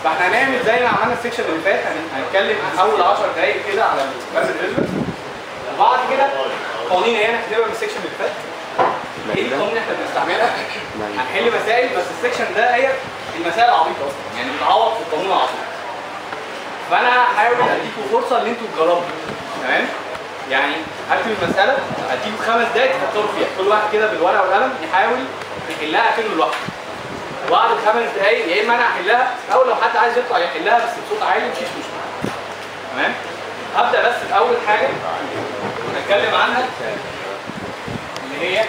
فاحنا هنعمل زي ما عملنا السكشن اللي فات هن- هنتكلم عن اول 10 دقائق كده على البارد ريزلت وبعد كده قوانين هي هنكتبها من السكشن اللي فات ايه القوانين اللي احنا بنستعملها هنحل مسائل بس السكشن ده هي المسائل العبيطه اصلا يعني بتعوض في القانون على طول فانا هحاول اديكم فرصه ان انتوا تجربوا تمام يعني هكتب المساله اديكم خمس دقايق تفكروا فيها كل واحد كده بالورقه والقلم يحاول يحلها كأنه لوحده وبعد الخمس دقايق يا اما انا احلها او لو حد عايز يطلع يحلها بس بصوت عالي مفيش مشكله تمام هبدا بس باول حاجه هتكلم عنها اللي هي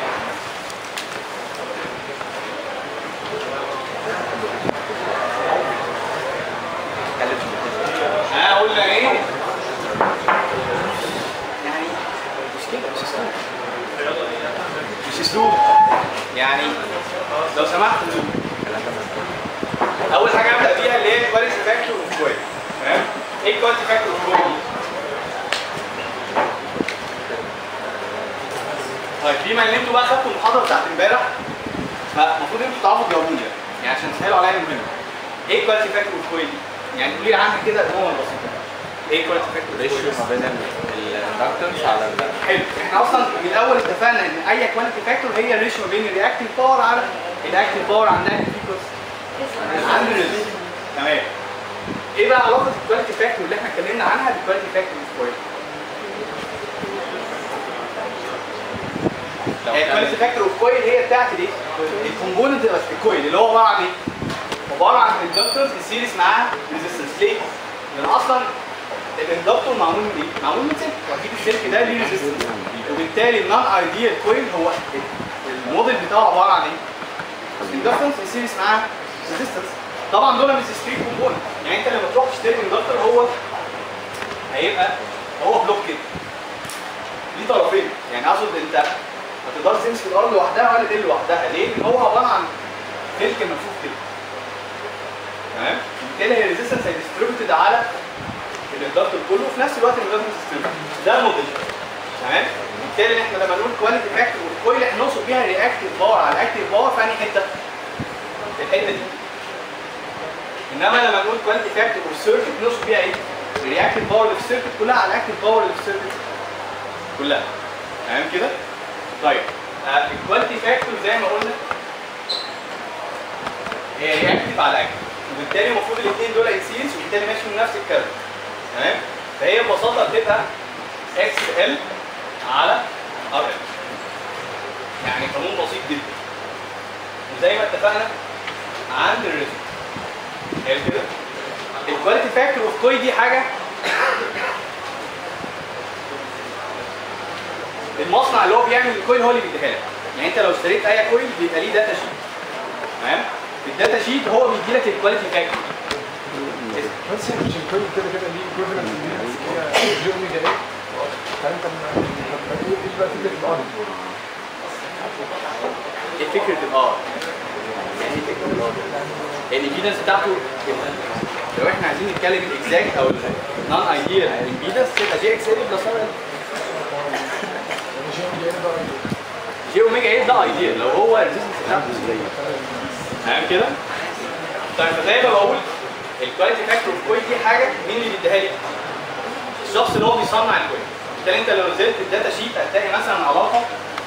ها قلنا ايه؟ يعني مش كده مش اسلوب مش اسلوب يعني لو سمحت اسلوب اول حاجه ابدا بيها اللي هي كواليتي فاكتور اوف كويل تمام ايه كواليتي فاكتور اوف كويل طيب بما ان انتوا بقى خدتوا المحاضره بتاعت امبارح فالمفروض انتوا تعرفوا تجاوبوني يعني. يعني عشان تسهلوا عليا المهمه ايه كواليتي فاكتور اوف كويل يعني قولي لي عنها كده جمل بسيطه ايه كواليتي فاكتور ريشيو ما بين الاندكتنس على ال حلو احنا اصلا من الاول اتفقنا ان اي كواليتي فاكتور هي الريشيو ما بين الرياكتيف باور على الاكتيف باور عندها فيكوس عند الريزيست تمام ايه بقى علاقه الكواليتي فاكتور اللي احنا اتكلمنا عنها بالكواليتي فاكتور اوف كويل لو هي الكواليتي فاكتور اوف كويل هي بتاعت الايه؟ الكومبوننت بس الكويل اللي هو عباره عن ايه؟ عباره عن اندكتورز السيريس معاه ريزيستنس ليه؟ لان اصلا الاندكتور معمول من ايه؟ معمول من سلك واكيد السلك ده ليه ريزيستنس وبالتالي النون ايديال كويل هو الموديل بتاعه عباره عن ايه؟ الاندكتورز السيريس معاه ريزيستنس طبعا دول مش ستريت كومبوننت يعني انت لما تروح تشتري اندكتور هو هيبقى هو بلوك كده ليه طرفين يعني اقصد انت ما تقدرش تمسك الارض لوحدها ولا دي لوحدها ليه؟ لان هو عباره عن سلك ملفوف كده تمام؟ بالتالي هي ريزيستنس هي ديستريبيوتد على الاندكتور كله وفي نفس الوقت الاندكتور ديستريبيوتد ده الموديل تمام؟ بالتالي احنا لما نقول كواليتي فاكتور والكويل احنا نقصد بيها رياكتيف باور على الاكتيف باور في انهي حته؟ في الحته دي انما لما نقول كواليتي فاكتور والسيركت نقصد بيها ايه؟ الرياكتيف باور اللي في السيركت كلها على الاكتيف باور اللي في السيركت كلها تمام كده؟ طيب آه الكواليتي فاكتور زي ما قلنا هي رياكتيف على اكتيف وبالتالي المفروض الاثنين دول انسيلز وبالتالي ماشي من نفس الكيرف تمام فهي ببساطه بتبقى اكس ال على ار ال يعني قانون بسيط جدا وزي ما اتفقنا عند الريزم حلو كده الكواليتي فاكتور اوف كوي دي حاجه المصنع اللي هو بيعمل الكويل هو اللي بيديها لك يعني انت لو اشتريت اي كويل بيبقى ليه داتا شيت تمام الداتا شيت هو بيدي لك الكواليتي فاكتور بس يعني مش الكل كده كده ليه equivalent units هي جي اوميجا ايه فانت ما ما تقول ايش بقى فكره الارض ايه فكره الار يعني ايه فكره الار الامبيدنس بتاعته لو احنا عايزين نتكلم الاكزاكت او النون ايديال الامبيدنس تبقى جي اكس ال بلس ار يعني جي اوميجا ايه بقى جي اوميجا ايه ده ايديال لو هو الريزستنس بتاعته تمام كده طيب فزي ما بقول الكواليتي فاكتور اوف كويل دي حاجه مين اللي بيديها لي؟ الشخص اللي هو بيصنع الكويل بالتالي انت لو نزلت الداتا شيت هتلاقي مثلا علاقه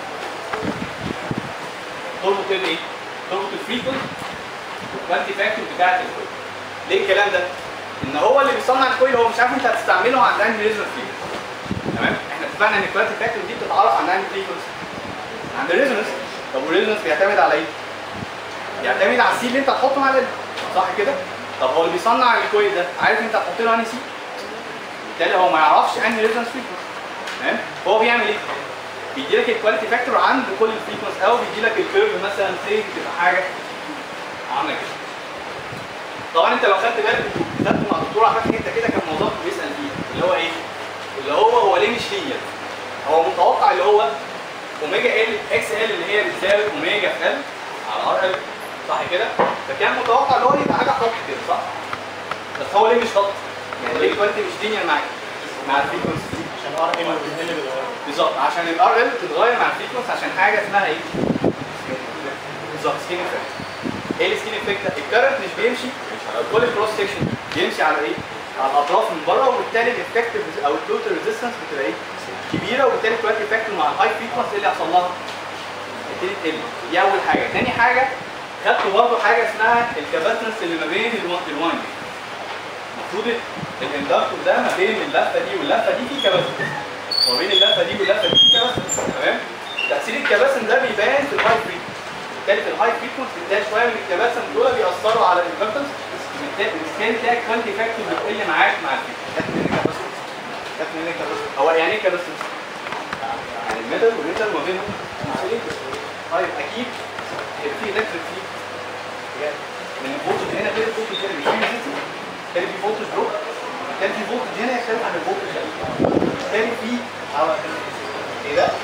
تربط الايه؟ تربط الفريكونت والكواليتي فاكتور بتاعت الكويل ليه الكلام ده؟ ان هو اللي بيصنع الكويل هو مش عارف انت هتستعمله عند انهي ريزونانس فريكونسي تمام؟ احنا اتفقنا ان الكواليتي فاكتور دي بتتعرف عند انهي فريكونسي عند الريزونانس طب والريزونانس بيعتمد على ايه؟ يعتمد على السي اللي انت هتحطه مع ال صح كده؟ طب هو اللي بيصنع الكويل ده عارف انت هتحط له انهي سي؟ بالتالي هو ما يعرفش انهي ريزونانس فريكونسي تمام؟ هو بيعمل ايه؟ بيدي لك الكواليتي فاكتور عند كل الفريكونسي او بيدي لك الكيرف مثلا سي تبقى حاجه عامله كده. طبعا انت لو خدت بالك خدت مع الدكتور عفاف حته كده كان موضوع بيسال فيه اللي هو ايه؟ اللي هو هو ليه مش لينير؟ هو متوقع اللي هو اوميجا ال اكس ال اللي هي بتساوي اوميجا في ال على ار ال صح كده؟ فكان متوقع اللي هو يبقى حاجه خط كده صح؟ بس هو ليه مش خط؟ يعني ليه الكواليتي مش لينير معاك؟ مع الفريكونسي عشان ار ال اللي بيتغير بالظبط عشان الار ال تتغير مع الفريكونسي عشان حاجه اسمها ايه؟ بالظبط سكين افكت ايه السكين افكت؟ الكرنت مش بيمشي كل كروس سيكشن بيمشي على ايه؟ على الاطراف من بره وبالتالي الافكتيف او التوتال ريزيستنس بتبقى ايه؟ كبيره وبالتالي الكواليتي افكت مع الهاي فريكونسي اللي يحصل لها تبتدي تقل دي اول حاجه تاني حاجه خدت برضه حاجه اسمها الكاباسيتنس اللي ما بين الوايند المفروض الاندكتور ده ما بين اللفه دي واللفه دي في كاباسيتنس وما بين اللفه دي واللفه دي في كاباسيتنس تمام تاثير الكباسن ده بيبان في الهاي فريكونسي بالتالي في الهاي فريكونسي بتلاقي شويه من الكباسن دول بيأثروا على الاندكتنس بالتالي تلاقي الكوانتي فاكتور بتقل معاك مع الفريكونسي جت منين الكباسن هو يعني ايه كباسن؟ يعني الميتال والميتال ما بينهم مسؤولين طيب اكيد هيبقى في الكتريك فيه بجد. لان الفولتج هنا غير الفولتج هنا مش في ريزيستنس بالتالي في فولتج دروب بالتالي في فولتج هنا يختلف عن الفولتج ده بالتالي في ايه ده؟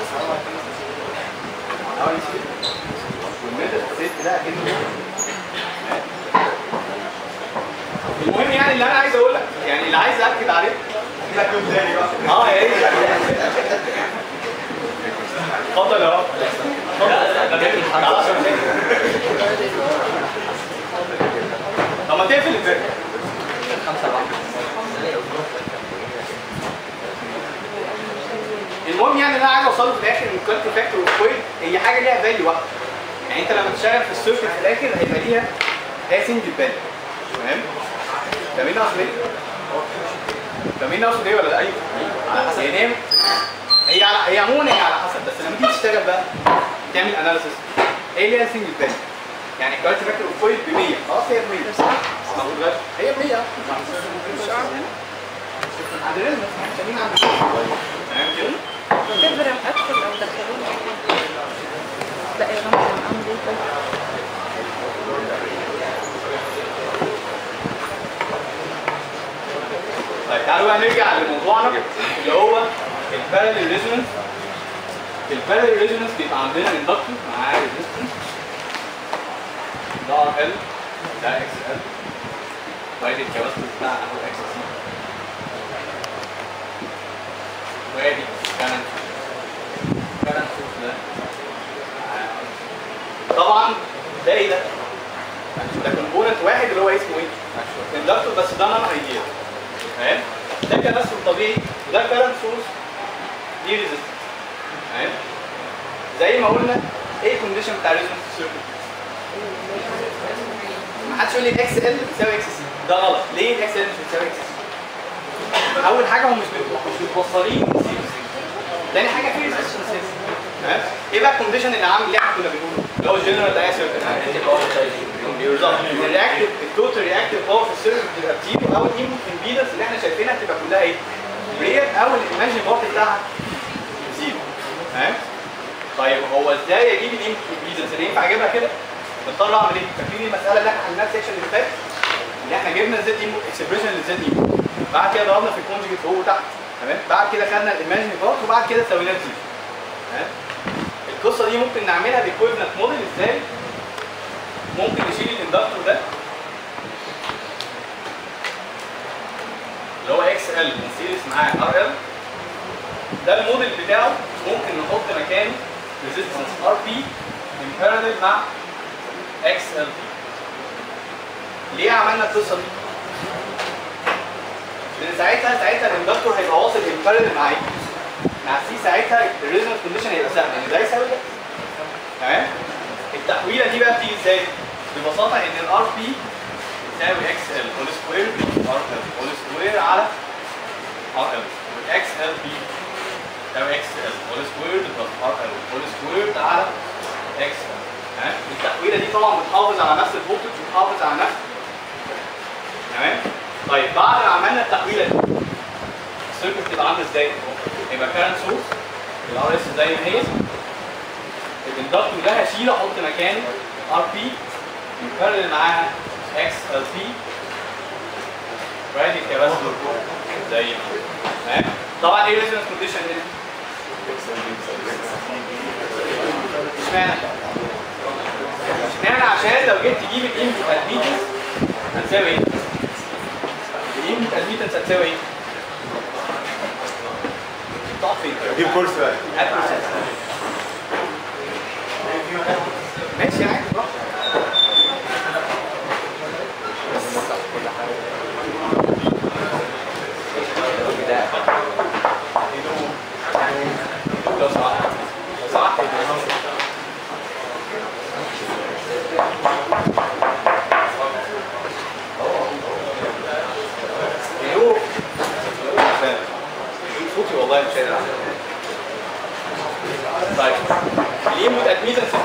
هوا يسير والميتال ست ده اكنه المهم يعني اللي انا عايز اقول لك يعني اللي عايز اكد عليه لك يوم تاني بقى اه يا ريت اتفضل يا رب طب ما تقفل الفيديو المهم يعني اللي انا عايز اوصله في الاخر ان الكواليتي فاكتور والكويل هي حاجه ليها فاليو واحده يعني انت لما تشتغل في السيركت في الاخر هيبقى ليها هي سنجل فاليو تمام فاهمين اقصد ايه؟ فاهمين اقصد ايه ولا لا؟ ايوه على حسب هي نام هي على هي عموما هي على حسب بس لما تيجي تشتغل بقى تعمل اناليسيس هي ليها سنجل فاليو يعني الكواليتي فاكتور والكويل ب 100 خلاص هي ب 100 ما بقولهاش هي ب 100 عند الرزق خلينا عند الرزق تمام كده؟ تبرم أكتر لو دخلوني لا يا رمز أنا عامل إيه طيب؟ طيب تعالوا بقى نرجع لموضوعنا اللي هو الباراليل ريزونانس الباراليل ريزونانس بيبقى عندنا اندكتور معاه ريزيستنس ده ار ال ده اكس ال وادي الكباستور بتاع اهو اكس سي وادي كانت كانت ده طبعا ده ايه ده؟ ده كومبوننت واحد اللي هو اسمه ايه؟ اندكتور بس ده نون ايديال تمام ده كباستور طبيعي وده كارنت سورس دي ريزيستنس تمام زي ما قلنا ايه الكونديشن بتاع الريزيستنس سيركت ما حدش يقول لي اكس ال بتساوي اكس سي ده غلط ليه الاكس ال مش بتساوي اكس سي اول حاجه هم مش بت- مش متوصلين سيريس تاني حاجه في ريزيستنس تمام ايه بقى الكونديشن اللي عامل اللي احنا كنا بنقوله اللي هو الجنرال ده سيركت بالظبط الرياكتيف التوتال رياكتيف باور في السيركت بتبقى بزيرو او الانبوت امبيدنس اللي احنا شايفينها بتبقى كلها ايه؟ ريال او الايماجن باور بتاعها زيرو تمام؟ طيب هو ازاي اجيب الانبوت امبيدنس اللي ينفع اجيبها كده؟ بضطر اعمل ايه؟ فاكرين المساله اللي احنا حلناها السيكشن اللي فات؟ اللي احنا جبنا الزد انبوت اكسبريشن للزد انبوت بعد كده ضربنا في الكونجكت فوق وتحت تمام؟ بعد كده خدنا الايماجن باور وبعد كده سويناه زيرو تمام؟ القصه دي ممكن نعملها بايكويفلنت موديل ازاي؟ ممكن نشيل الاندكتور ده اللي هو اكس ال سيريس معاه ار ال ده الموديل بتاعه ممكن نحط مكانه ريزيستنس ار بي ان باراليل مع اكس ال بي ليه عملنا القصه دي؟ لان ساعتها ساعتها الاندكتور هيبقى واصل ان باراليل مع ايه؟ مع سي ساعتها الريزونانس كونديشن هيبقى سهل يعني ده يساوي ده تمام؟ التحويله دي بقى بتيجي ازاي؟ ببساطه ان الار بي تساوي اكس ال هول سكوير ار ال هول سكوير على ار ال والاكس ال بي تساوي اكس ال هول سكوير بلس ار ال هول سكوير على اكس ال تمام التحويله دي طبعا بتحافظ على نفس الفولتج وبتحافظ على نفس تمام طيب بعد ما عملنا التحويله دي السيركت بتبقى عامله ازاي؟ يبقى كارنت سورس الار اس زي ما هي الاندكتور ده هشيله احط مكانه ار بي يكرر معاها اكس ال بي رايت الكباستور زي ما هو. تمام طبعا ايه ريزونانس كونديشن هنا؟ اشمعنى؟ اشمعنى عشان لو جيت تجيب الانبوت ادميتنس هتساوي ايه؟ الانبوت ادميتنس هتساوي ايه؟ تقف فين؟ جيب كورس بقى هات كورسات. ماشي عادي براحتك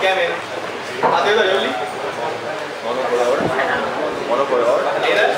كام هنا؟ حد يقدر يقول لي؟ ايه ده؟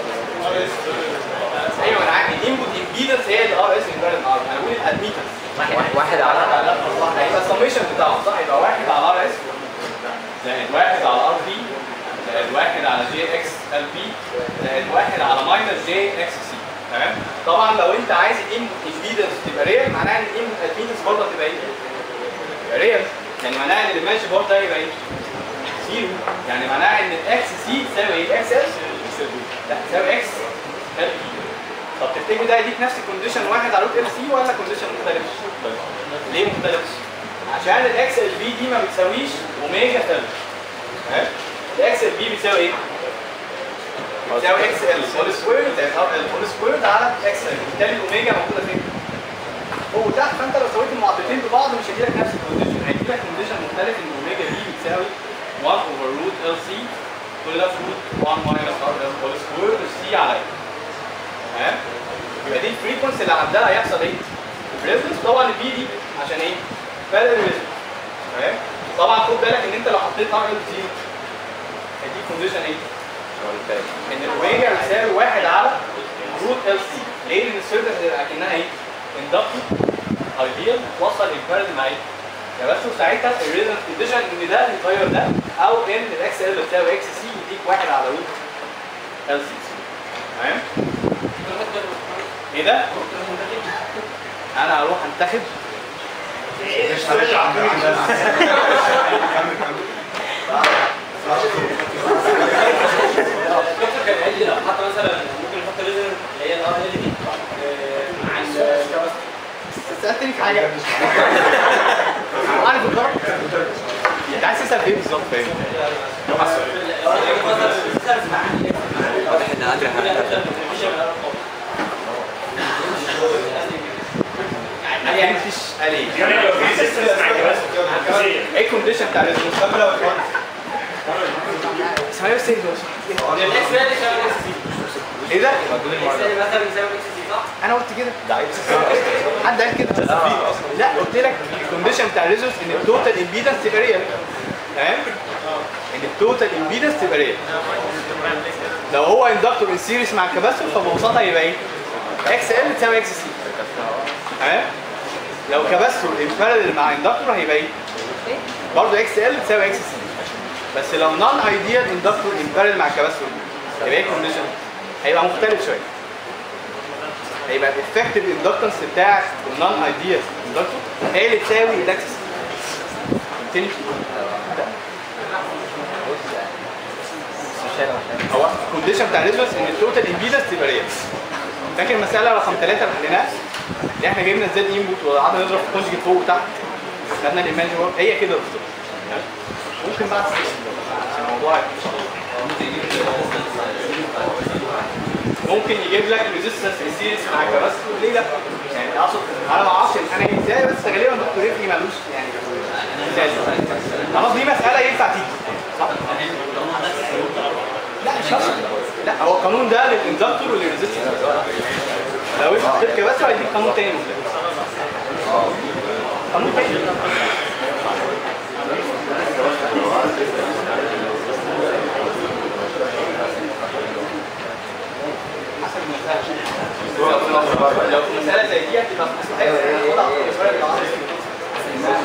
ايوه انا عارف الانبوت امبيدنس هي الار اس امبيدنس ار انا بقول الادميتنس واحد على هيبقى السميشن بتاعه صح يبقى واحد على ار اس زائد واحد على ار بي زائد واحد على جي اكس ال بي زائد واحد على ماينس جي اكس سي تمام طبعا لو انت عايز الانبوت امبيدنس تبقى ريال معناها ان الانبوت ادميتنس برضه هتبقى ايه؟ يبقى ريال يعني معناها ان الماتش بورد ده يبقى ايه؟ زيرو يعني معناها ان الاكس سي تساوي ايه؟ اكس ال لا تساوي اكس ال بي طب تفتكر ده يديك نفس الكونديشن واحد على روت ال سي ولا كونديشن مختلف؟ ليه مختلف؟ عشان الاكس ال بي دي ما بتساويش اوميجا ال تمام؟ الاكس ال بي بتساوي ايه؟ بتساوي اكس ال هول سكوير زائد الهول سكوير على اكس ال بالتالي الاوميجا موجوده فين؟ فوق تحت فانت لو سويت المعادلتين ببعض مش هيجيلك نفس الكونديشن هيجيلك كونديشن مختلف ان اوميجا بي بتساوي 1 اوفر روت ال سي كل ده في روت 1 ماينس ار ال هول سكوير سي على ايه؟ تمام؟ يبقى دي الفريكونسي اللي عندها هيحصل ايه؟ ريزونس طبعا البي دي عشان ايه؟ بارل ريزونس تمام؟ طبعا خد بالك ان انت لو حطيت ار ال زيرو هيديك كونديشن ايه؟ ان الاوميجا بتساوي واحد على روت ال سي ليه؟ لان السيرفر هتبقى اكنها ايه؟ اندكتور ايديال توصل البارل مع ايه؟ يا بس ساعتها الريزونس كونديشن ان ده يغير ده او ان الاكس ال بتساوي اكس سي يديك واحد على روت ال سي تمام؟ ايه ده؟ انا هروح انتخب الدكتور كان قال لي لو حط مثلا ممكن نحط ليزر اللي هي الار ال دي مع ال سالتني في حاجه عارف الضرب؟ انت عايز تسال ايه بالظبط فاهم؟ احنا ادري حاجه يعني مفيش قال ايه؟ ايه الكونديشن بتاع الريزونانس؟ اسمها بس ايه الاكس ده يساوي الاكس سي ايه ده؟ الاكس ده مثلا يساوي الاكس سي صح؟ انا قلت كده حد قال كده لا قلت لك الكونديشن بتاع الريزونانس ان التوتال امبيدنس تبقى ريال تمام؟ ان التوتال امبيدنس تبقى ريال لو هو اندكتور ان سيريس مع الكباستور فببساطه هيبقى ايه؟ اكس ال تساوي اكس سي تمام؟ لو كباستور ان بارلل مع اندكتور هيبقى ايه؟ برضه اكس ال تساوي اكس سي بس لو نون ايديال اندكتور ان بارلل مع الكباستور يبقى ايه الكونديشن؟ هيبقى مختلف شويه هيبقى الافكتيف اندكتنس بتاع النون ايديال اندكتور هي اللي تساوي الاكس سي فهمتني؟ هو الكونديشن بتاع الريزونانس ان التوتال امبيدنس تبقى ريال فاكر المساله رقم ثلاثه اللي حليناها اللي احنا جبنا ازاي الانبوت وقعدنا نضرب في كونجكت فوق وتحت خدنا الايماج هي كده بالظبط ممكن بعد عشان الموضوع ممكن يجيب لك ريزيستنس سيريس مع كباستور ليه لا؟ يعني اقصد انا ما اعرفش انا ازاي بس غالبا دكتور ريفلي مالوش يعني ازاي خلاص دي مساله ينفع تيجي صح؟ لا مش شرط لا هو القانون ده للاندكتور وللريزيستنس لو انت حطيت كباستور هيديك قانون تاني مختلف قانون تاني حسب المسألة لو في مسألة زي دي هتبقى مستحيل ناخدها على الشوية بالعرض.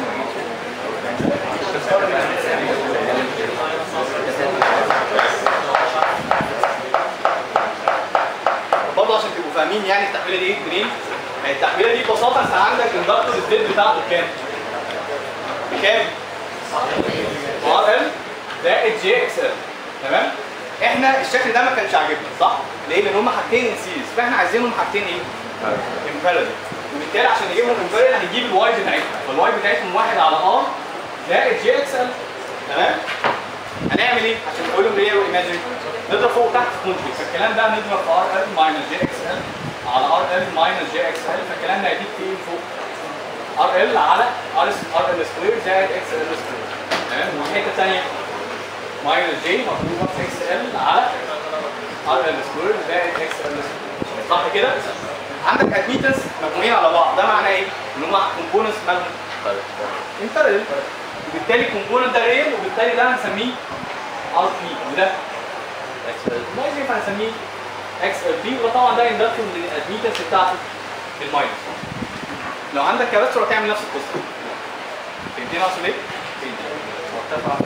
برضه عشان تبقوا فاهمين يعني التحويله دي منين؟ يعني التحويله دي ببساطه انت عندك اندكتور الزد بتاعته بكام؟ بكام؟ ار ال زائد جي اكس ال تمام؟ احنا الشكل ده ما كانش عاجبنا صح؟ ليه؟ لان هم حاجتين ان سيريز فاحنا عايزينهم حاجتين ايه؟ امبارل وبالتالي عشان نجيبهم امبارل هنجيب الواي بتاعتهم فالواي بتاعتهم واحد على ار زائد جي اكس ال تمام؟ هنعمل ايه عشان نقولهم ريال وايماجن؟ نضرب فوق وتحت في كونجكت فالكلام ده نضرب في ار ال ماينس جي اكس ال على ار ال ماينس جي اكس ال فالكلام ده هيديك فين فوق؟ ار ال على ار ار ال سكوير زائد اكس ال سكوير تمام والحته الثانيه ماينس جي مضروبه في اكس ال على ار ال سكوير زائد اكس ال سكوير صح كده؟ عندك ادميتنس مجموعين على بعض ده معناه ايه؟ ان هم كومبوننتس مالهم امبارل وبالتالي الكومبوننت ده ريل وبالتالي ده هنسميه ار بي وده ما ينفع نسميه اكس ال بي وده طبعا ده اندكتور من الادميتنس بتاعته بالماينس لو عندك كباستور هتعمل نفس القصه فهمتني اقصد ايه؟ مرتفع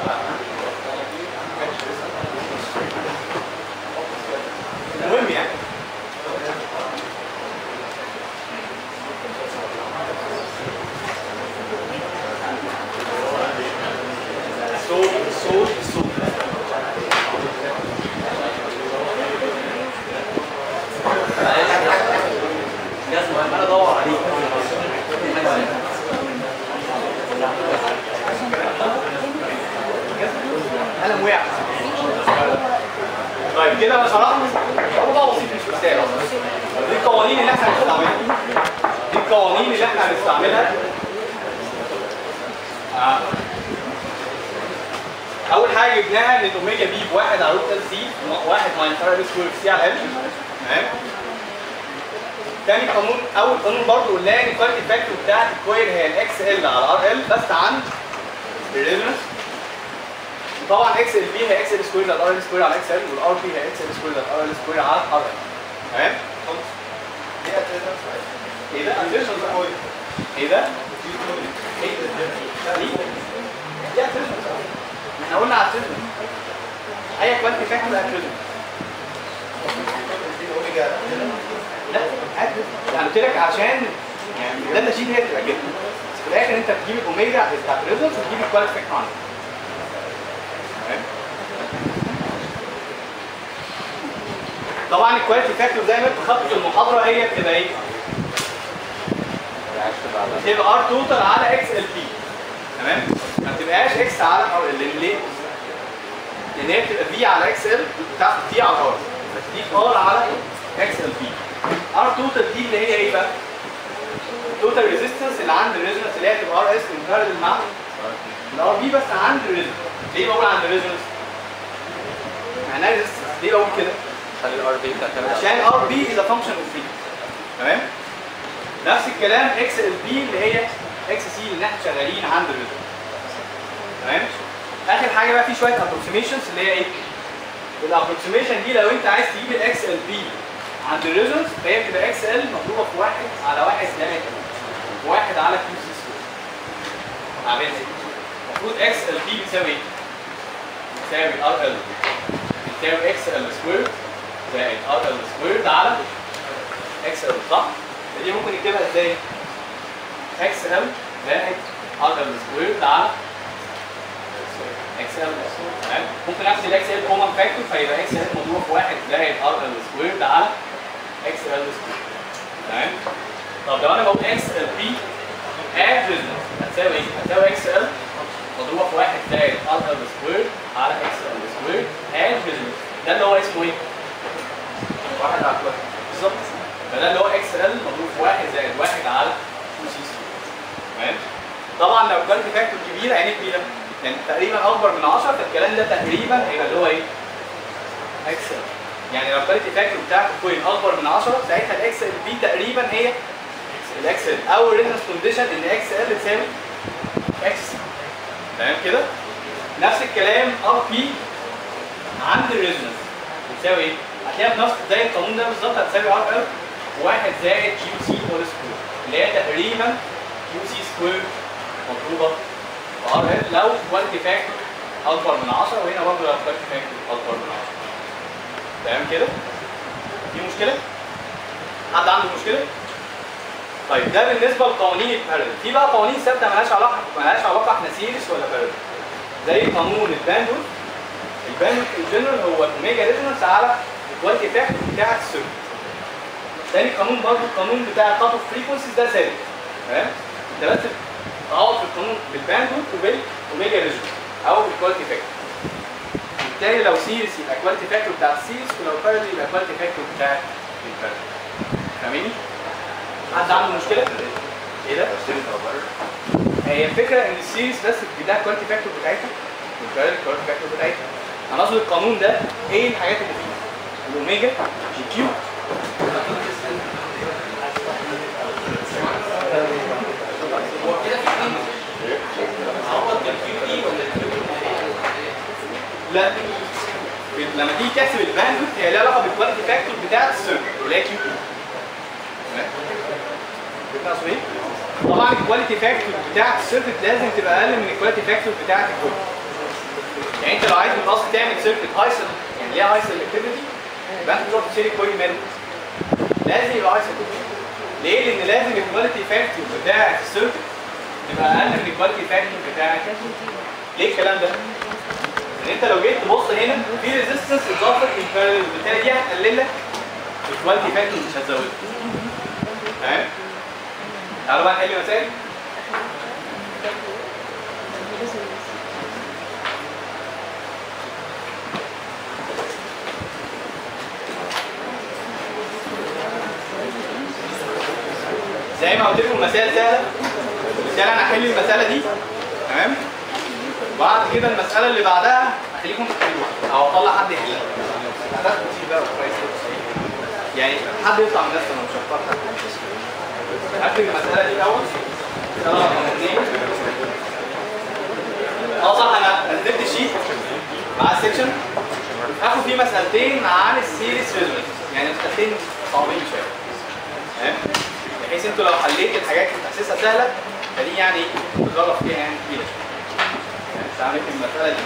المهم يعني الصوت الصوت الصوت لازم انا ادور عليه قلم وقع طيب كده انا شرحت موضوع بسيط مش مثال اصلا دي القوانين اللي احنا هنستعملها دي القوانين اللي احنا هنستعملها آه. اول حاجه جبناها ان الاوميجا بي بواحد على روت ال سي واحد ماينس ار ال سكوير سي على ال تمام تاني قانون اول قانون برضه قلنا ان الكواليتي فاكتور بتاعت الكوير هي الاكس ال على ار ال بس عند الريزونانس وطبعا اكس ال بي هي اكس ال سكوير زائد ار ال سكوير على اكس ال والار بي هي اكس ال سكوير زائد ار ال سكوير على ار ال تمام ايه ده؟ ايه ده؟ ايه ده؟ دي؟ دي اتريزمنت احنا قلنا على اتريزمنت اي كواليتي فاكتور اتريزمنت لا عادي يعني قلت لك عشان يعني ده النشيد هي تبقى كده بس في الاخر انت بتجيب الاوميجا بتاعت الريزلتس وتجيب الكواليتي فاكتور عنها تمام طبعا الكواليتي فاكتور زي ما انت خدت في المحاضره هي بتبقى ايه؟ بتبقى ار توتال على اكس ال بي تمام؟ ما بتبقاش اكس على ار ال ليه؟ لان هي بتبقى في على اكس ال بتاعت تي على ار دي ار على اكس ال بي ار توتال دي اللي هي ايه بقى؟ توتال ريزيستنس اللي عند الريزونانس اللي هي تبقى ار اس انترنال مع الار بي بس عند الريزونانس ليه بقول عند الريزونانس؟ معناها ريزيستنس ليه بقول كده؟ خلي الار بي بتعتمد على عشان ار بي از فانكشن اوف فري تمام؟ نفس الكلام اكس ال بي اللي هي اكس سي اللي احنا شغالين عند الريزونانس تمام؟ اخر حاجه بقى في شويه ابروكسيميشنز اللي هي ايه؟ الابروكسيميشن دي لو انت عايز تجيب الاكس ال بي عند الريزونانس فهي بتبقى اكس ال مضروبه في واحد على واحد زائد واحد على كيو سي سكوير عاملها ايه؟ المفروض اكس ال بي بتساوي ايه؟ بتساوي ار ال بتساوي اكس ال سكوير زائد ار ال سكوير على اكس ال صح؟ دي ممكن نكتبها ازاي؟ اكس ال زائد ار ال سكوير على اكس ال تمام ممكن اخد الاكس ال كومن فاكتور فيبقى اكس ال مضروب في واحد زائد ار ال سكوير على اكس ال سكوير تمام طب لو انا بقول اكس ال بي افريج هتساوي ايه؟ هتساوي اكس ال مضروبه في واحد زائد ار ال سكوير على اكس ال سكوير افريج ده اللي هو اسمه ايه؟ واحد على واحد بالظبط فده اللي هو اكس ال مضروب في واحد زائد واحد على 2 سي سكوير تمام طبعا لو كانت فاكتور كبيره يعني كبيره يعني تقريبا اكبر من 10 فالكلام ده تقريبا هيبقى اللي هو ايه؟ اكس ال يعني لو كانت فاكتور بتاعت الكوين اكبر من 10 ساعتها الاكس ال بي تقريبا هي الاكس ال او الريزنس كونديشن ان اكس ال تساوي اكس تمام كده؟ نفس الكلام ار بي عند الريزنس بتساوي ايه؟ هتلاقيها بنفس زي القانون ده بالظبط هتساوي ار ال واحد زائد كيو سي هول سكوير اللي هي تقريبا كيو سي سكوير مضروبه في ار ال لو كواليتي فاكتور اكبر من 10 وهنا برضه لو كواليتي فاكتور اكبر من 10 تمام كده؟ في مشكله؟ حد عنده مشكله؟ طيب ده بالنسبه لقوانين البارل في بقى قوانين ثابته مالهاش علاقه مالهاش علاقه احنا سيريس ولا بارل زي قانون الباندوث الباندوث ان جنرال هو الاوميجا ريزونانس على الكواليتي فاكتور بتاع السيركت تاني قانون برضه القانون بتاع الكات اوف فريكونسيز ده ثابت تمام انت بس تعوض في القانون بالباندوث وبالاوميجا ريزونانس او بالكواليتي فاكتور بالتالي لو سيريس يبقى كواليتي فاكتور بتاع السيريس ولو بارل يبقى كواليتي فاكتور بتاع البارل فاهميني؟ حد عنده مشكله؟ ايه ده؟ هي الفكره ان السيريس بس ده الكواليتي فاكتور بتاعتها والبارل الكواليتي فاكتور بتاعتها انا قصدي القانون ده ايه الحاجات اللي فيه؟ الاوميجا الكيو هو كده في اتنين عوض جنب لا لما تيجي تحسب الباندويث هي لها علاقه بالكواليتي فاكتور بتاعت السيركت اللي هي كيو تمام فهمت ايه؟ طبعا الكواليتي فاكتور بتاعت السيركت لازم تبقى اقل من الكواليتي فاكتور بتاعت الكود يعني انت لو عايز من الاصل تعمل سيركت هاي يعني ليها هاي سيلكتيفيتي يبقى انت تروح تشتري كويل منه لازم يبقى هاي سيلكتيفيتي ليه؟ لان لازم الكواليتي فاكتور بتاعت السيركت تبقى اقل من الكواليتي فاكتور بتاعت ليه الكلام ده؟ ان انت لو جيت تبص هنا في ريزيستنس اضافت للبارallel بالتالي دي هتقلل لك الكواليتي فاكتور مش هتزودها تمام؟ تعالوا بقى نحل مسائل زي ما قلت لكم مسائل سهله بالتالي انا هحل المساله دي تمام بعد كده المساله اللي بعدها هخليكم تحلوها او اطلع حد يحلها هتاخد شيء بقى كويس يعني حد يطلع من الناس انا مش هختار حد هكتب المساله دي الاول مساله رقم اثنين اه صح انا نزلت شيت مع السكشن هاخد فيه مسألتين عن السيريس ريزونانس يعني مسألتين صعبين شويه تمام بحيث انتوا لو حليت الحاجات اللي حاسسها سهله فدي يعني تجرب فيها يعني كتير يعني تعمل المساله دي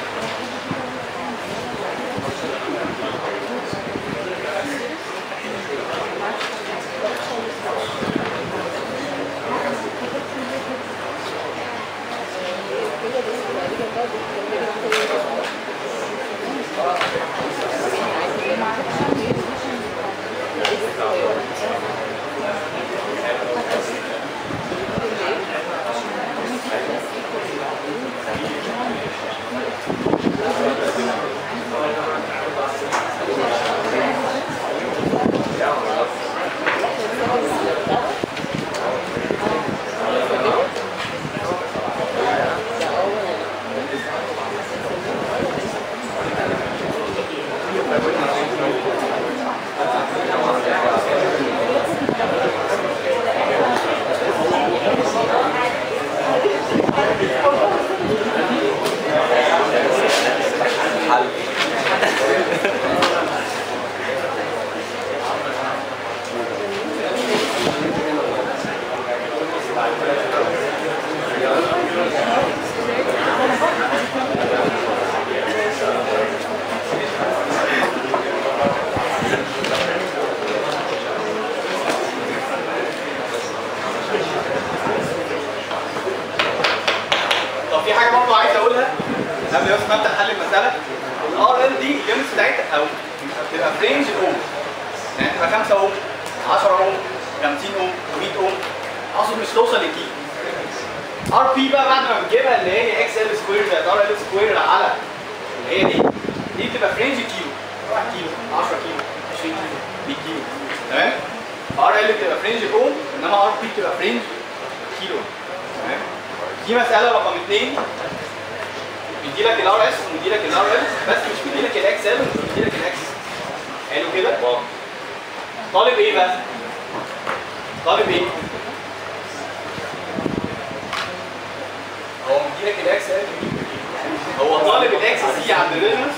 طب في حاجه برضه عايز اقولها قبل بس ما ابدا حل المساله الار ال دي الليمتس بتاعتها او بتبقى في رينج الاوم يعني تبقى 5 اوم 10 اوم 50 اوم 100 اوم اقصد مش توصل للكيلو ار بي بقى بعد ما بتجيبها اللي هي اكس ال سكوير زائد ار ال سكوير على اللي هي دي دي بتبقى في رينج كيلو 1 كيلو 10 كيلو 20 كيلو 100 كيلو تمام ار ال بتبقى في رينج اوم انما ار بي بتبقى في رينج كيلو تمام دي مساله رقم اثنين بيدي لك الار اس ومدي لك الار ال بس مش بيدي لك الاكس ال ومش بيدي لك الاكس حلو كده طالب ايه بقى طالب ايه هو مدي لك الاكس ال هو طالب الاكس سي عند الريزونانس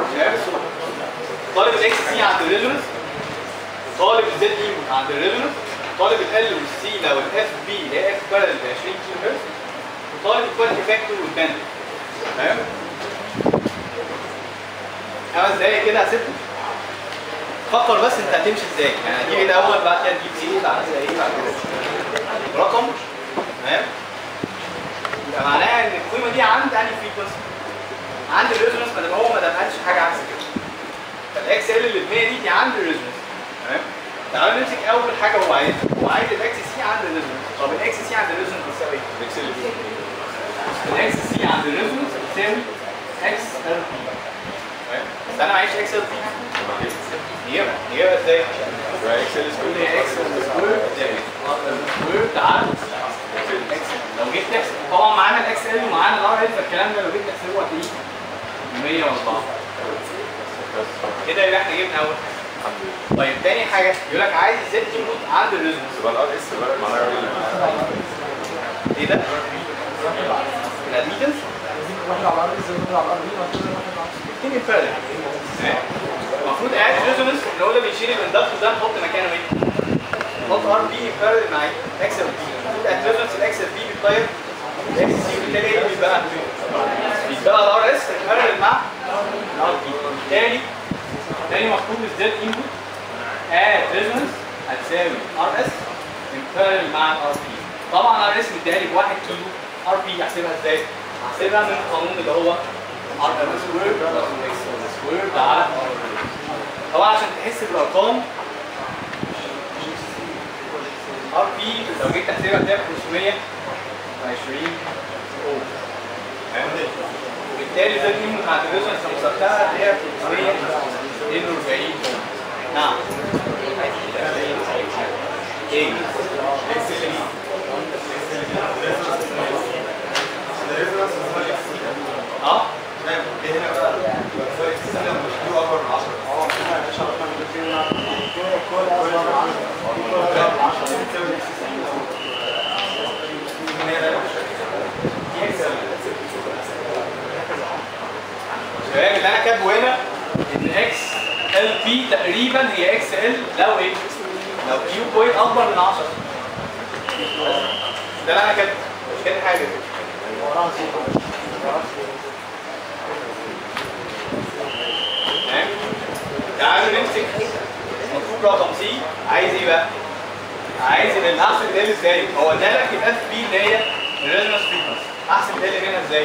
طالب الاكس سي عند الريزونانس طالب الزد اي عند الريزونانس طالب ال والسي لو الاف بي اللي هي اف بارل ب 20 كيلو هرتز وطالب الكواليتي فاكتور والباند تمام خمس دقايق كده هسيبكم فكر بس انت هتمشي ازاي يعني هتجيب ايه الاول بعد كده تجيب ايه بعد كده ايه بعد كده رقم تمام يبقى معناها ان القيمه دي عند انهي فريكونسي عند الريزونانس ما دام هو ما دفعش حاجه عكس كده فالاكس ال اللي ب 100 دي دي عند الريزونانس تمام تعالوا نمسك اول حاجه هو عايزها هو عايز الاكس سي عند الريزونانس طب الاكس سي عند الريزونانس بتساوي ايه؟ الاكس الاكس سي عند الريزونانس بتساوي اكس ال بي تمام بس انا معيش اكس ال بي نجيبها نجيبها ازاي؟ اكس ال سكوير هي اكس ال سكوير سكوير تعال اكس لو جيت تحسب طبعا معانا الاكس ال ومعانا الار ال فالكلام ده لو جيت تحسبه هتلاقيه 104 كده يبقى احنا جبنا اول حاجه طيب تاني حاجه يقول لك عايز الزد انبوت عند الريزونانس يبقى الار اس بقى معناها ايه ده؟ الادميتنس واحد على الار اس واحد على الار بي واحد على الار الاثنين انفيرال المفروض اد ريزونانس اللي هو ده بيشيل الاندكتور ده نحط مكانه ايه؟ نحط ار بي انفيرال مع اكس ال بي المفروض اد ريزونانس الاكس ال بي بيتغير الاكس سي بالتالي ايه اللي بيتبقى؟ بيتبقى الار اس انفيرال مع الار بي بالتالي تاني مكتوب ازاي انبوت اد ريزونانس هتساوي ار اس انفيرال مع الار بي طبعا ار اس مديها لي ب 1 كيلو ار بي احسبها ازاي؟ احسبها من القانون اللي هو ار ام سكوير بلس اكس سكوير على طبعا عشان تحس بالارقام ار بي لو جيت تحسبها هتلاقي 520 اوم وبالتالي ده القيمه بتاعت الريزونانس لو حسبتها هي 542 اوم نعم ايه اه شباب اللي انا كاتبه هنا ان اكس ال بي تقريبا هي اكس ال لو ايه؟ لو كيو بوينت اكبر من 10 ده اللي انا كاتبه مش كاتب حاجه تمام تعالوا نمسك مطلوب رقم سي عايز ايه بقى؟ عايز ان احسب ال ازاي؟ هو ده لك الاف بي اللي هي الريزونانس فريكونسي احسب ال هنا ازاي؟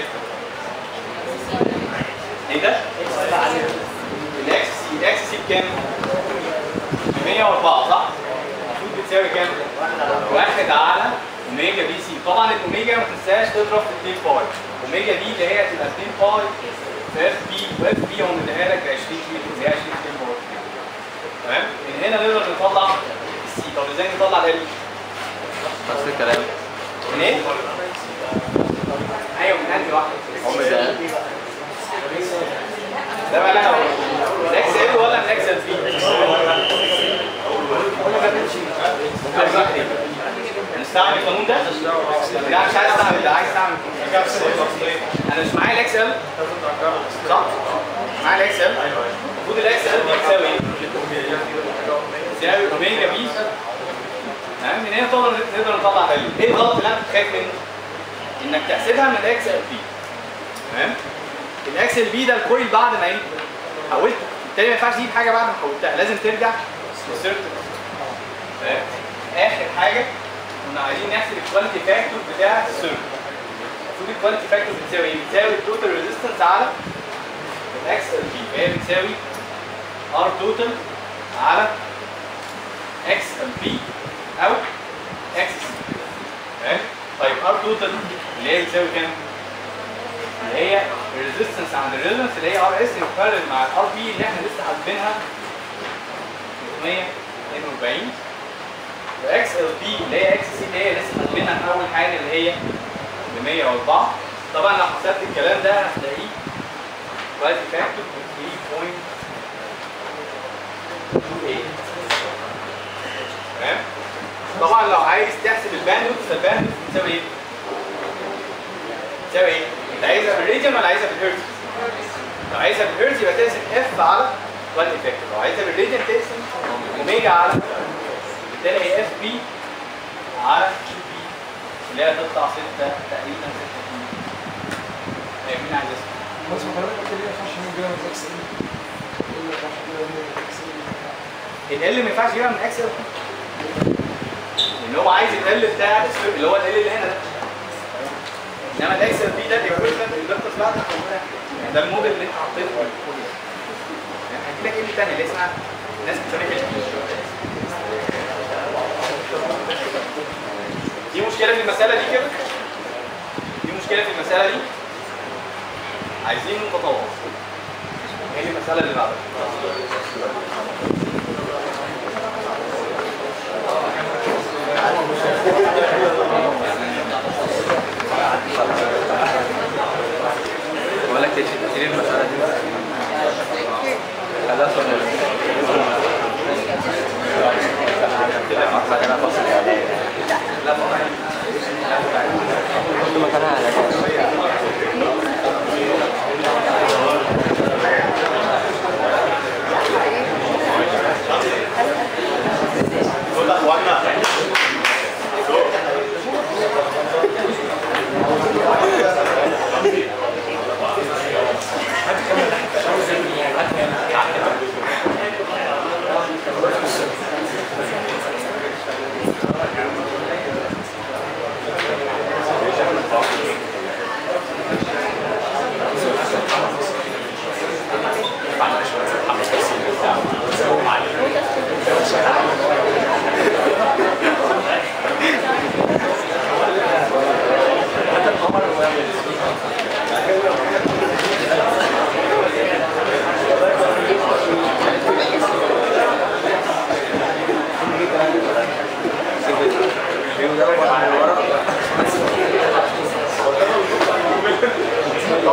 ايه ده؟ الاكس سي الاكس سي بكام؟ ب 104 صح؟ المفروض بتساوي كام؟ واحد على اوميجا بي سي طبعا الاوميجا ما تنساش تضرب في 2 باي اوميجا دي اللي هي تبقى 2 باي في اف بي واف بي هو مديها لك ب 20 كيلو اللي هي 20 كيلو باي تمام؟ من هنا نقدر نطلع السي طب ازاي نطلع ال؟ نفس الكلام من ايه؟ ايوه من انهي واحده؟ هم ده ده بقى انا الاكس ال ولا الاكس ال بي؟ هنستعمل القانون ده؟ لا مش عايز استعمل ده عايز استعمل انا مش معايا الاكس ال صح؟ معايا الاكس ال المفروض الاكس ال دي بتساوي ايه؟ بتساوي اوميجا بي تمام من هنا نقدر نقدر نطلع فاليو ايه الغلط اللي انا كنت خايف منه؟ انك تحسبها من الاكس ال بي تمام؟ الاكس ال بي ده الكويل بعد ما ايه؟ حولته بالتالي ما ينفعش تجيب حاجه بعد ما حولتها لازم ترجع للسيرت اخر حاجه كنا عايزين نحسب الكواليتي فاكتور بتاع السيرت المفروض الكواليتي فاكتور بتساوي ايه؟ بتساوي التوتال ريزيستنس على الاكس ال بي فهي بتساوي ار توتال على اكس ال بي او اكس سي تمام؟ طيب ار توتال اللي هي بتساوي كام؟ اللي هي الريزيستنس عند الريزونانس اللي هي ار اس مقارن مع الار بي اللي احنا لسه حاسبينها 342 واكس ال بي اللي هي اكس سي اللي هي لسه حاسبينها في اول حاجه اللي هي ب 104 طبعا لو حسبت الكلام ده هتلاقيه كواليتي فاكتور 3.28 تمام طبعا لو عايز تحسب الباندوث فالباندوث بتساوي ايه؟ بتساوي ايه؟ انت عايزها بالراديان ولا عايزها بالهرتز؟ لو عايزها بالهرتز يبقى تقسم اف على 1 افكتور لو عايزها بالراديان تقسم اوميجا على بالتالي هي اف بي على كيو بي اللي هي تطلع 6 تقريبا 6 كيلو هي مين عايز يسمع؟ بس ما حضرتك قلت لي ما ينفعش نجيب جرام اكس ال ايه اللي ما ينفعش نجيب اكس ال ال ما ينفعش يجيبها من اكس ال لان هو عايز ال بتاع السير- اللي هو ال اللي هنا ده انما الاكس ال بي ده الايكويفالنت الاندكتور بتاعتك يعني ده الموديل اللي انت حطيته في الكود يعني هدي لك ال تاني اللي اسمها الناس بتسميها كده دي مشكله في المساله دي كده دي مشكله في المساله دي عايزين نتطور هي المساله اللي بعدها بقول لك تشيل تشيل المسألة دي خلاص ولا محتاج انا افصل لا كنت مكانها على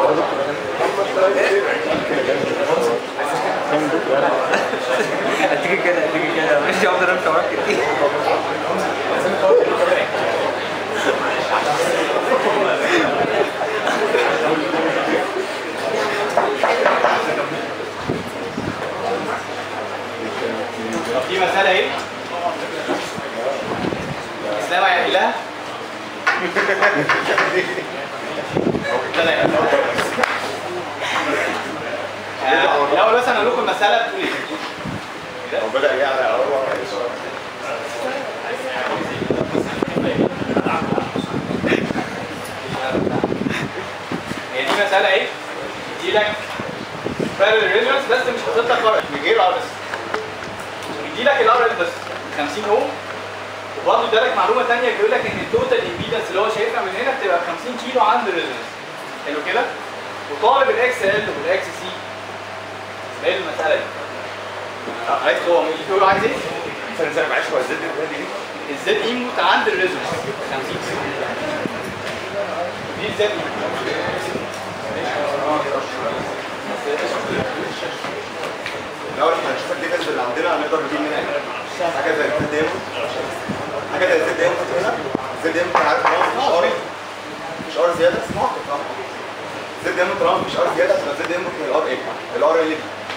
هتيجي كده هتيجي كده ماشي افضل امشي وراك كتير طب في مسألة ايه؟ اسلام هيحلها؟ لا لا آه، الأول بس أنا أقول لكم المسألة بتقول إيه؟ هو بدأ يعلى أول هي دي مسألة إيه؟ يدي لك parallel resonance بس مش حاطط لك ار من غير ار اس يدي لك الار ال بس 50 اوم وبرضه ادالك معلومة تانية بيقول لك إن التوتال امبيدنس اللي هو شايفها من هنا بتبقى 50 كيلو عند الريزونانس حلو كده؟ وطالب الاكس ال والاكس سي ايه المسألة دي؟ آه، عايز هو بيقول عايز ايه؟ سنة سنة معلش هو الزد دي دي الزد ايموت عند الريزونانس 50 كيلو دي الزد ايموت الأول احنا هنشوف الديفنس اللي عندنا هنقدر نجيب منها ايه حاجة زي الزد ايمو حاجة زي الزد ايمو هنا الزد ايمو كان عارف ان هو مش ار مش ار زيادة اسمه الزد ايمو طالما مش ار زيادة يبقى الزد ايمو من الار ايه الار ال دي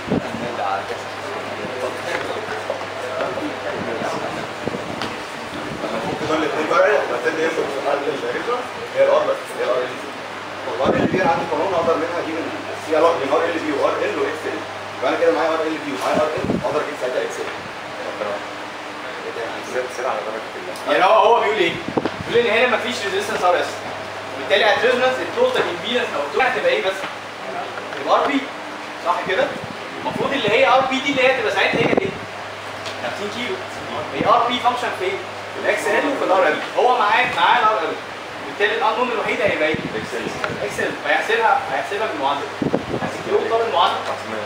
ممكن دول الاثنين بقى يبقى الزد ايمو هي الار بس هي الار ال دي والار ال بي عندي قانون اقدر منها اجيب السي ار ار ال بي وار ال واكس ال يبقى انا كده معايا ار ال بي ومعايا ار ال اقدر اجيب ساعتها اكس ال سير على درجه الله يعني هو هو بيقول ايه؟ بيقول ان هنا مفيش ريزيستنس ار اس وبالتالي هتريزونانس التوتال امبيدنس او التوتال هتبقى ايه بس؟ تبقى ار بي صح كده؟ المفروض اللي هي ار بي دي اللي هي تبقى ساعتها هي كانت ايه؟ 50 كيلو هي ار بي فانكشن في ايه؟ في الاكس ال وفي الار ال هو معاه معاه الار ال بالتالي الانون الوحيد هيبقى ايه؟ اكس ال اكس ال فيحسبها هيحسبها بالمعادله هتكتبه طب المعادله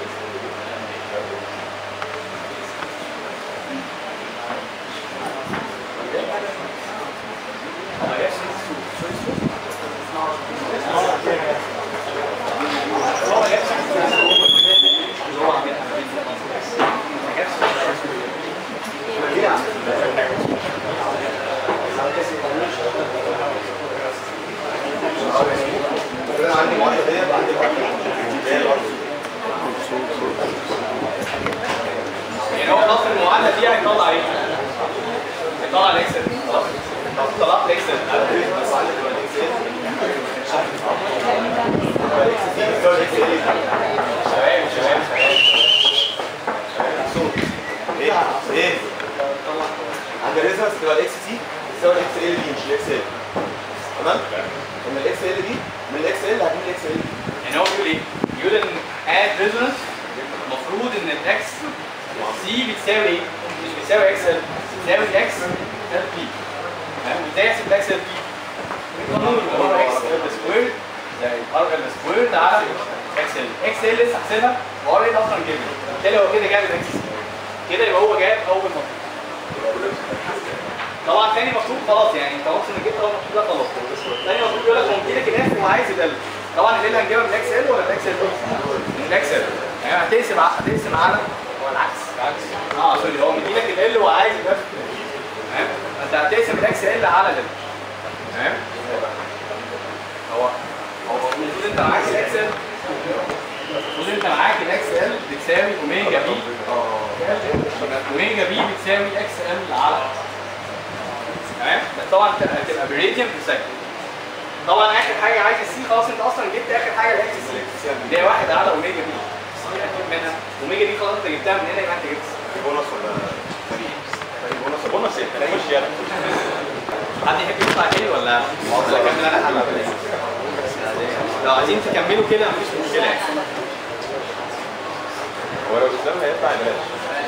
انا عندي معادله ديت عندي معادله هي الار يعني هو نص المعادله دي هيطلع ايه؟ هيطلع الاكسل خلاص طب طلعت الاكسل شباب شباب شباب ايه ايه عند الريزنس تبقى الاكس سي تساوي الاكس ال دي مش الاكس ال تمام من الاكس ال دي من الاكس ال هتجيب الاكس ال دي يعني هو بيقول ايه؟ بيقول ان اد ريزونانس المفروض ان الاكس سي بتساوي ايه؟ مش بتساوي اكس ال بتساوي اكس ال بي ازاي يحسب الاكس ال بي؟ القانون اللي هو اكس ال سكوير زائد ار ال سكوير على اكس ال اكس ال لسه حاسبها وار ال اصلا جايبها بالتالي هو كده جاب الاكس كده يبقى هو جاب اول مطلوب طبعا تاني مطلوب خلاص يعني انت خلاص انك جبت اول مطلوب ده خلاص تاني مطلوب يقول لك هو مديلك الاف وعايز ال طبعا ال هنجيبها من الاكس ال ولا الاكس ال من الاكس ال يعني هتقسم ع- هتقسم على هو العكس العكس اه سوري هو مديلك ال وعايز الاف تمام فانت هتقسم الاكس ال على ال تمام هو هو المفروض انت معاك الاكس ال المفروض انت معاك الاكس ال بتساوي اوميجا بي اوميجا بي بتساوي اكس ال على تمام بس طبعا هتبقى براديان في سكند طبعا اخر حاجه عايز السي خلاص انت اصلا جبت اخر حاجه الاكس سي اللي هي واحد على اوميجا بي هتجيب منها اوميجا دي خلاص انت جبتها من هنا يبقى انت جبت في بونص ولا فريق بونص بونص ايه خش يلا حد يحب يطلع تاني ولا ولا اكمل انا حلقه لو عايزين تكملوا كده مفيش مشكله يعني هو لو الاسلام هيطلع بلاش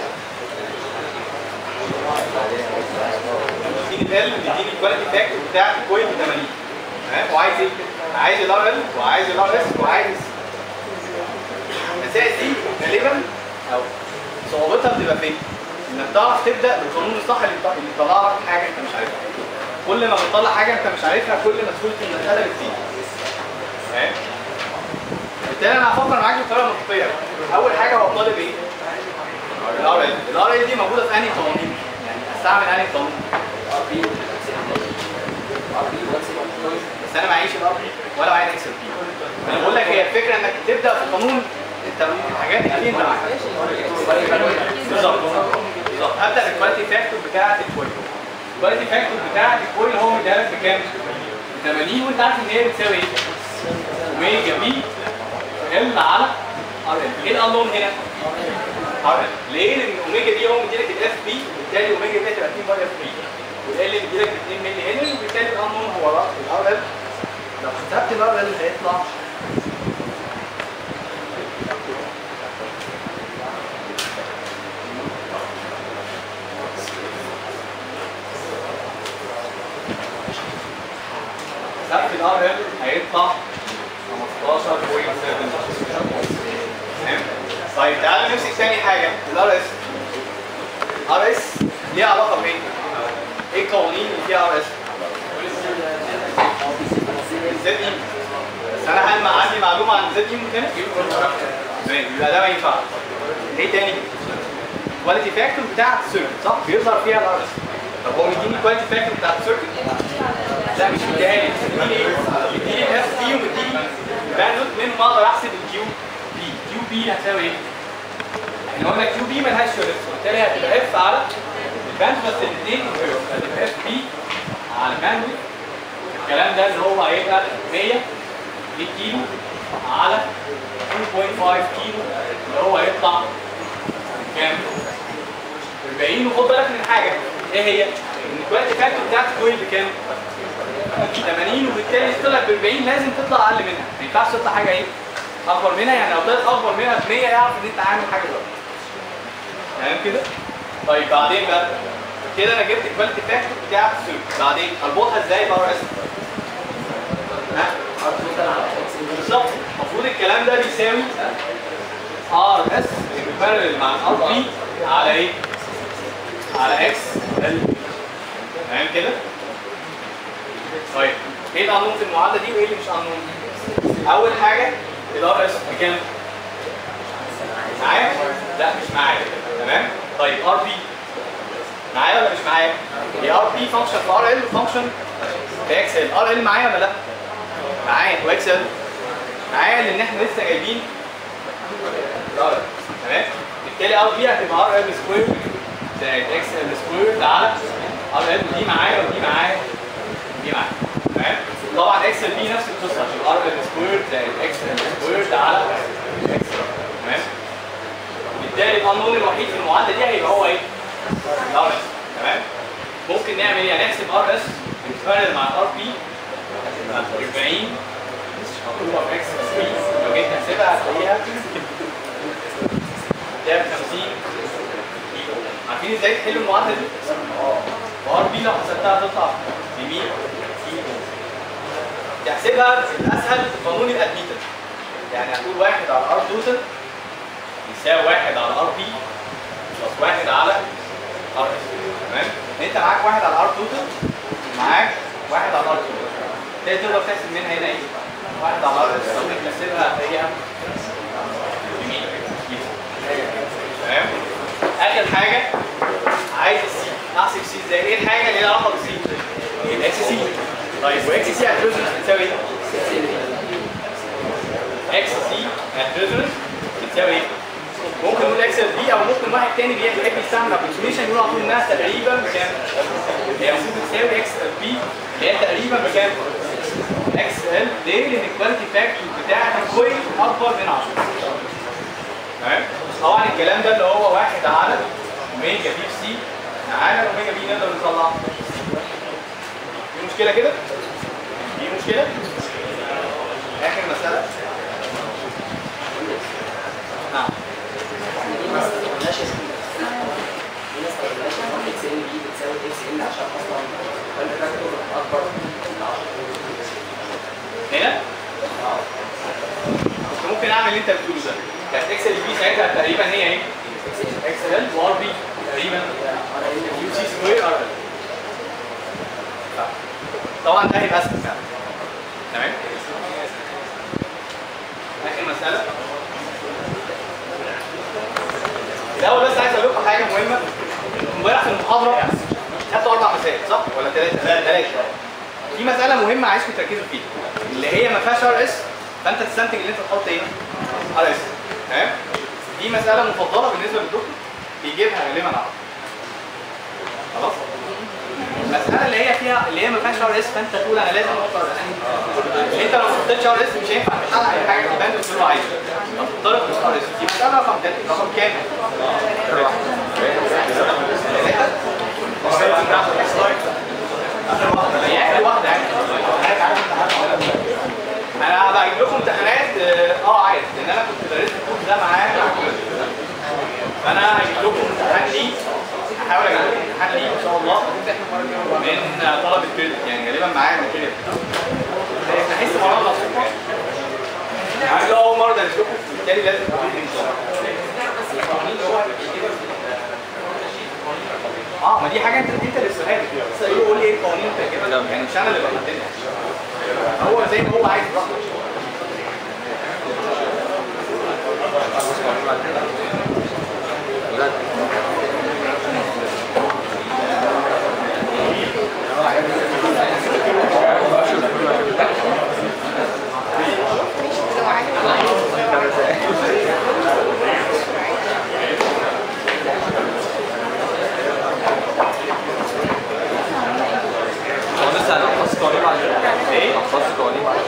تيجي تقل تديني الكواليتي فاكتور بتاعت الكويل ب 80 تمام وعايز ايه؟ عايز الار ال وعايز الار اس وعايز المسائل دي غالبا او صعوبتها بتبقى فين؟ انك تعرف تبدا بالقانون الصح اللي بتاع- اللي يطلع لك حاجه انت مش عارفها. كل ما بتطلع حاجه انت مش عارفها كل ما سهوله المساله بتزيد. تمام؟ فبالتالي انا هفكر معاك بطريقه منطقيه اول حاجه هو طالب ايه؟ الار ال الار ال دي موجوده في انهي قوانين؟ يعني استعمل انهي قانون؟ بس انا معيش الار بي ولا معايا الاكس ال بي انا بقول لك هي الفكره انك تبدا في قانون انت الحاجات اللي انت معاك بالظبط بالظبط هبدا بالكواليتي فاكتور بتاعت الكويل الكواليتي فاكتور بتاعت الكويل هو مديها لك بكام؟ ب 80 وانت عارف ان هي بتساوي ايه؟ اوميجا بي ال على ار ال ايه الانون هنا؟ ار ال ليه؟ لان اوميجا دي هو مديلك الاف بي وبالتالي اوميجا بي هتبقى 2 باي اف بي والال مديلك 2 ملي هنري وبالتالي الانون هو الار ال لو حسبت الار ال هيطلع حسبت الار ال هيطلع 15.7 تمام طيب تعالى نمسك تاني حاجه الار اس ار اس ليها علاقه بايه؟ ايه القوانين اللي فيها ار اس؟ زد اي بس انا هل عندي معلومه عن زد اي تاني؟ تمام يبقى ده ما ينفعش ايه تاني؟ كواليتي فاكتور بتاع السيركت صح؟ بيظهر فيها الار اس طب هو مديني كواليتي فاكتور بتاع السيركت؟ لا مش مديها لي مديني ايه؟ مديني الاف بي ومديني باندوت منهم اقدر احسب الكيو بي كيو بي هتساوي ايه؟ احنا قلنا كيو بي ملهاش يونت وبالتالي هتبقى اف على الباند بس الاثنين هتبقى اف بي على باندوت الكلام ده اللي هو هيبقى 100 100 كيلو على 2.5 كيلو اللي هو هيطلع كام؟ 40 وخد بالك من حاجه ايه هي؟ ان الكواليتي فاكتور بتاعت الكويل بكام؟ 80 وبالتالي طلع ب 40 لازم تطلع اقل منها ما ينفعش تطلع حاجه ايه؟ اكبر منها يعني لو طلعت اكبر منها ب 100 يعرف ان انت عامل حاجه غلط تمام كده؟ طيب بعدين بقى كده انا جبت الكواليتي فاكتور بتاع السيركت بعدين اربطها ازاي بار اس؟ ها؟ بالظبط المفروض الكلام ده بيساوي ار اس بارلل مع الار بي على ايه؟ على اكس ال تمام كده؟ طيب ايه القانون في المعادله دي وايه اللي مش قانون؟ اول حاجه الار اس بكام؟ معايا؟ لا مش معايا تمام؟ طيب ار بي معايا ولا مش معايا؟ هي ار بي فانكشن في ار ال وفانكشن في اكس ال ار ال معايا ولا لا؟ معايا واكس ال معايا لان احنا لسه جايبين الار ال تمام؟ بالتالي ار بي هتبقى ار ال سكوير زائد اكس ال سكوير على ار ال دي معايا ودي معايا ودي معايا تمام؟ طبعا اكس ال بي نفس القصه هتبقى ار ال سكوير زائد اكس ال سكوير على اكس تمام؟ بالتالي القانون الوحيد في المعادله دي هيبقى هو ايه؟ الار اس تمام؟ ممكن نعمل ايه؟ هنحسب ار اس نتفرق مع الار بي 40 مضروبه في اكس بي لو جيت نحسبها هتلاقيها هتلاقيها ب 50 كيلو عارفين ازاي تحلوا المعادله دي؟ اه ار بي لو حسبتها هتطلع ب 100 كيلو تحسبها الاسهل في قانون الادميتنس يعني هتقول واحد على ار توتال يساوي واحد على ار بي بلس واحد على ار اس تمام؟ انت معاك واحد على ار توتال معاك واحد على ار توتال تقدر تقدر تحسب منها هنا ايه؟ واحد على ار اس لو جيت تحسبها هتلاقيها يمين تمام؟ اخر حاجه عايز السي احسب سي ازاي؟ ايه الحاجه اللي ليها علاقه بالسي؟ الاكس سي طيب واكس سي هتريزونس بتساوي ايه؟ اكس سي هتريزونس بتساوي ايه؟ ممكن نقول اكس ال بي او ممكن واحد تاني بيحب يستعمل ابروكسيميشن يقول على طول انها تقريبا بكام؟ هي المفروض بتساوي اكس ال بي اللي هي تقريبا بكام؟ اكس ال ليه؟ لان الكواليتي فاكتور بتاعت الكويل اكبر من 10 تمام؟ طبعا الكلام ده اللي هو واحد على اوميجا بي في سي معانا الاوميجا بي نقدر نطلعها في مشكله كده؟ في مشكله؟ اخر مساله نعم هنا كنت ممكن اعمل اللي انت بتقوله ده كانت اكس ال بي ساعتها تقريبا هي ايه؟ اكس ال وار بي تقريبا يو سي سكوير ار ال طبعا ده هيبقى اسهل فعلا تمام اخر مساله الاول بس عايز اقول لكم حاجه مهمه امبارح في المحاضره خدتوا اربع مسائل صح ولا ثلاثه؟ ثلاثه في مساله مهمه عايزكم تركزوا فيها اللي هي ما فيهاش ار اس فانت تستنتج ان انت تحط ايه؟ ار اس تمام؟ دي مساله مفضله بالنسبه للدكتور بيجيبها غالبا على خلاص؟ المساله اللي هي فيها اللي هي ما فيهاش ار اس فانت تقول انا لازم احط ار اس انت لو ما حطيتش ار اس مش هينفع تحقق اي حاجه في البند اللي هو عايزه هتضطر تحط ار اس دي مساله رقم رقم كام؟ هي اخر واحده يعني انا بجيب لكم امتحانات اه آه، عارف لان انا كنت درست الكورس ده معاه مع كل فانا هجيب لكم امتحان ليه هحاول اجيب لكم امتحان ليه ان شاء الله من طلبه كريدت يعني غالبا معايا ماتيريال بحس الموضوع ده بسيط يعني يعني لو اول مره درست لكم بالتالي لازم تكون اه ما دي حاجه انت انت اللي بتسالها لي بس يقول قول لي ايه القوانين انت كده يعني مش انا اللي بحددها هو زي ما هو عايز براحته هو لسه هنخلص قوانين بعد ايه؟ هنخلص قوانين بعد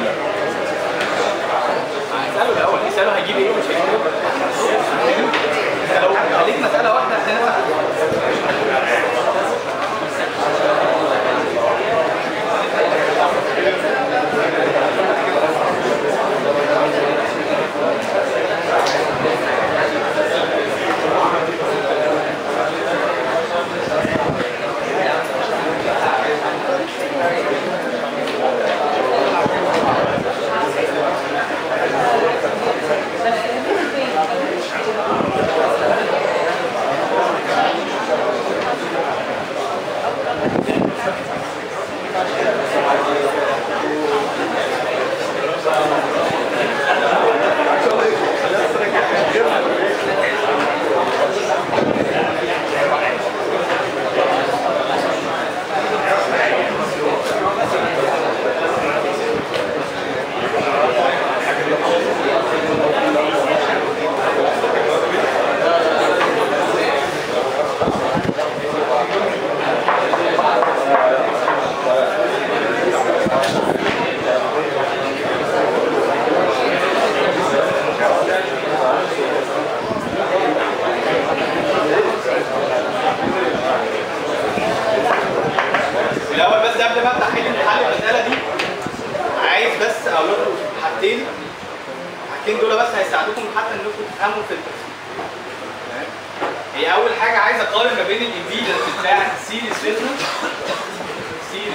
هسأله الأول يسأله هيجيب إيه ومش هيجيب إيه أنت لو خليك مسألة واحدة هتنفع الأول بس قبل ما أبدأ حل حل المسألة دي عايز بس أقول لكم حاجتين الحاجتين دول بس هيساعدوكم حتى إنكم تفهموا في التفسير تمام؟ هي أول حاجة عايز أقارن ما بين الإمبيدنس بتاع السيريس ريزونانس سيريس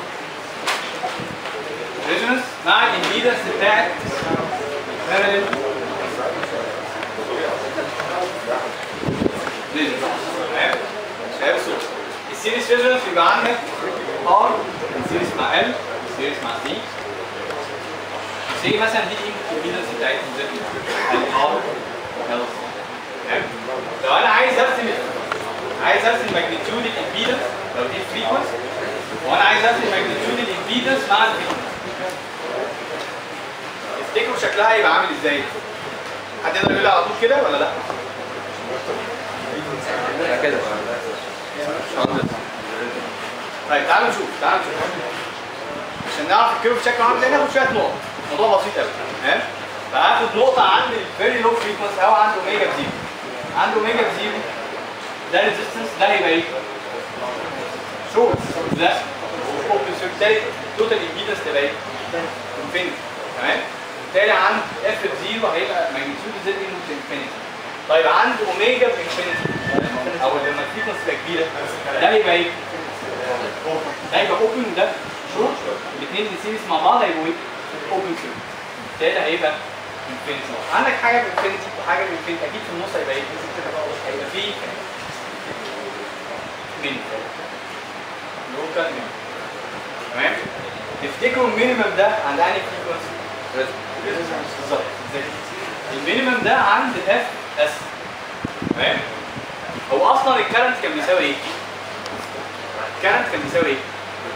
ريزونانس مع الإمبيدنس بتاعت باراليل ريزونانس تمام؟ شايف الصورة السيريس ريزونانس يبقى عندك ار سيريس مع ال سيريس مع سي زي مثلا دي الامبيدنس بتاعتهم زي الار ال تمام لو انا عايز ارسم عايز ارسم ماجنتيود الامبيدنس لو دي فريكونسي وانا عايز ارسم ماجنتيود الامبيدنس مع الفريكونسي تفتكروا شكلها هيبقى عامل ازاي؟ حد يقدر يقول لي على طول كده ولا لا؟ انا كده مهندس طيب تعالوا نشوف تعالوا نشوف عشان نعرف الكيرف شكله عامل ازاي ناخد شويه نقط موضوع بسيط قوي تمام فهاخد نقطه عند الفيري لو فريكونسي او عند اوميجا بزيرو عند اوميجا بزيرو ده ريزيستنس ده هيبقى ايه؟ شورت ده اوبن سيركت توتال امبيدنس تبقى ايه؟ انفينيتي تمام بالتالي عند اف بزيرو هيبقى ماجنتيود زد انه انفينيتي طيب عند اوميجا بانفينيتي او لما الفريكونسي تبقى كبيره ده هيبقى ايه؟ ده هيبقى اوبن وده شورت الاثنين سيريس مع بعض هيبقوا ايه؟ اوبن سيريس بالتالي هيبقى انفينيتي عندك حاجه بانفينيتي وحاجه بانفينيتي اكيد في النص هيبقى ايه؟ هيبقى فيه من لوكال من تمام؟ تفتكروا المينيمم ده عند انهي فريكونسي؟ بالظبط زي المينيمم ده عند اف اس تمام هو اصلا الكرنت كان بيساوي ايه؟ الكرنت كان بيساوي ايه؟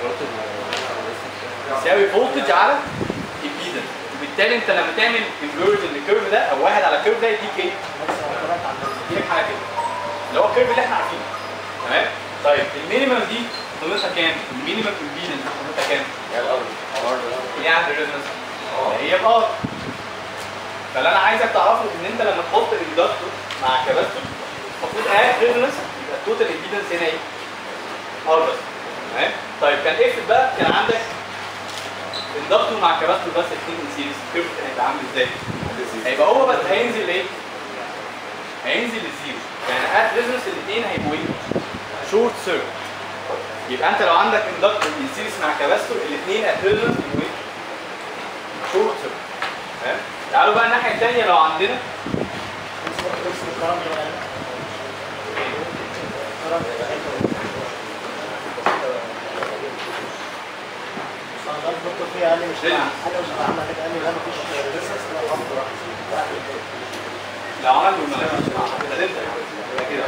بيساوي فولتج على امبيدنس وبالتالي انت لما تعمل انفيرت للكيرف ده او واحد على الكيرف ده يديك ايه؟ يديك حاجه كده اللي هو الكيرف اللي احنا عارفينه تمام؟ طيب المينيمم دي قيمتها كام؟ المينيمم امبيدنس قيمتها كام؟ اللي هي عند الريزونانس هي الار فاللي انا عايزك تعرفه ان انت لما تحط الاندكتور مع كاباستور المفروض اد ريزونانس يبقى التوتال امبيدنس هنا ايه؟ ار بس تمام؟ طيب كان افرض بقى كان عندك اندكتور مع كاباستور بس الاثنين من سيريز الكيرف كان هيبقى عامل ازاي؟ هيبقى هو بس هينزل ايه؟ هينزل للزيرو يعني اد ريزونانس الاثنين هيبقوا ايه؟ شورت سيركت يبقى انت لو عندك اندكتور من سيريز مع كاباستور الاثنين اد ريزونانس بيبقوا ايه؟ شورت سيركت تمام؟ تعالوا بقى الناحيه الثانيه لو عندنا لو عمل بالمنافس كده انت كده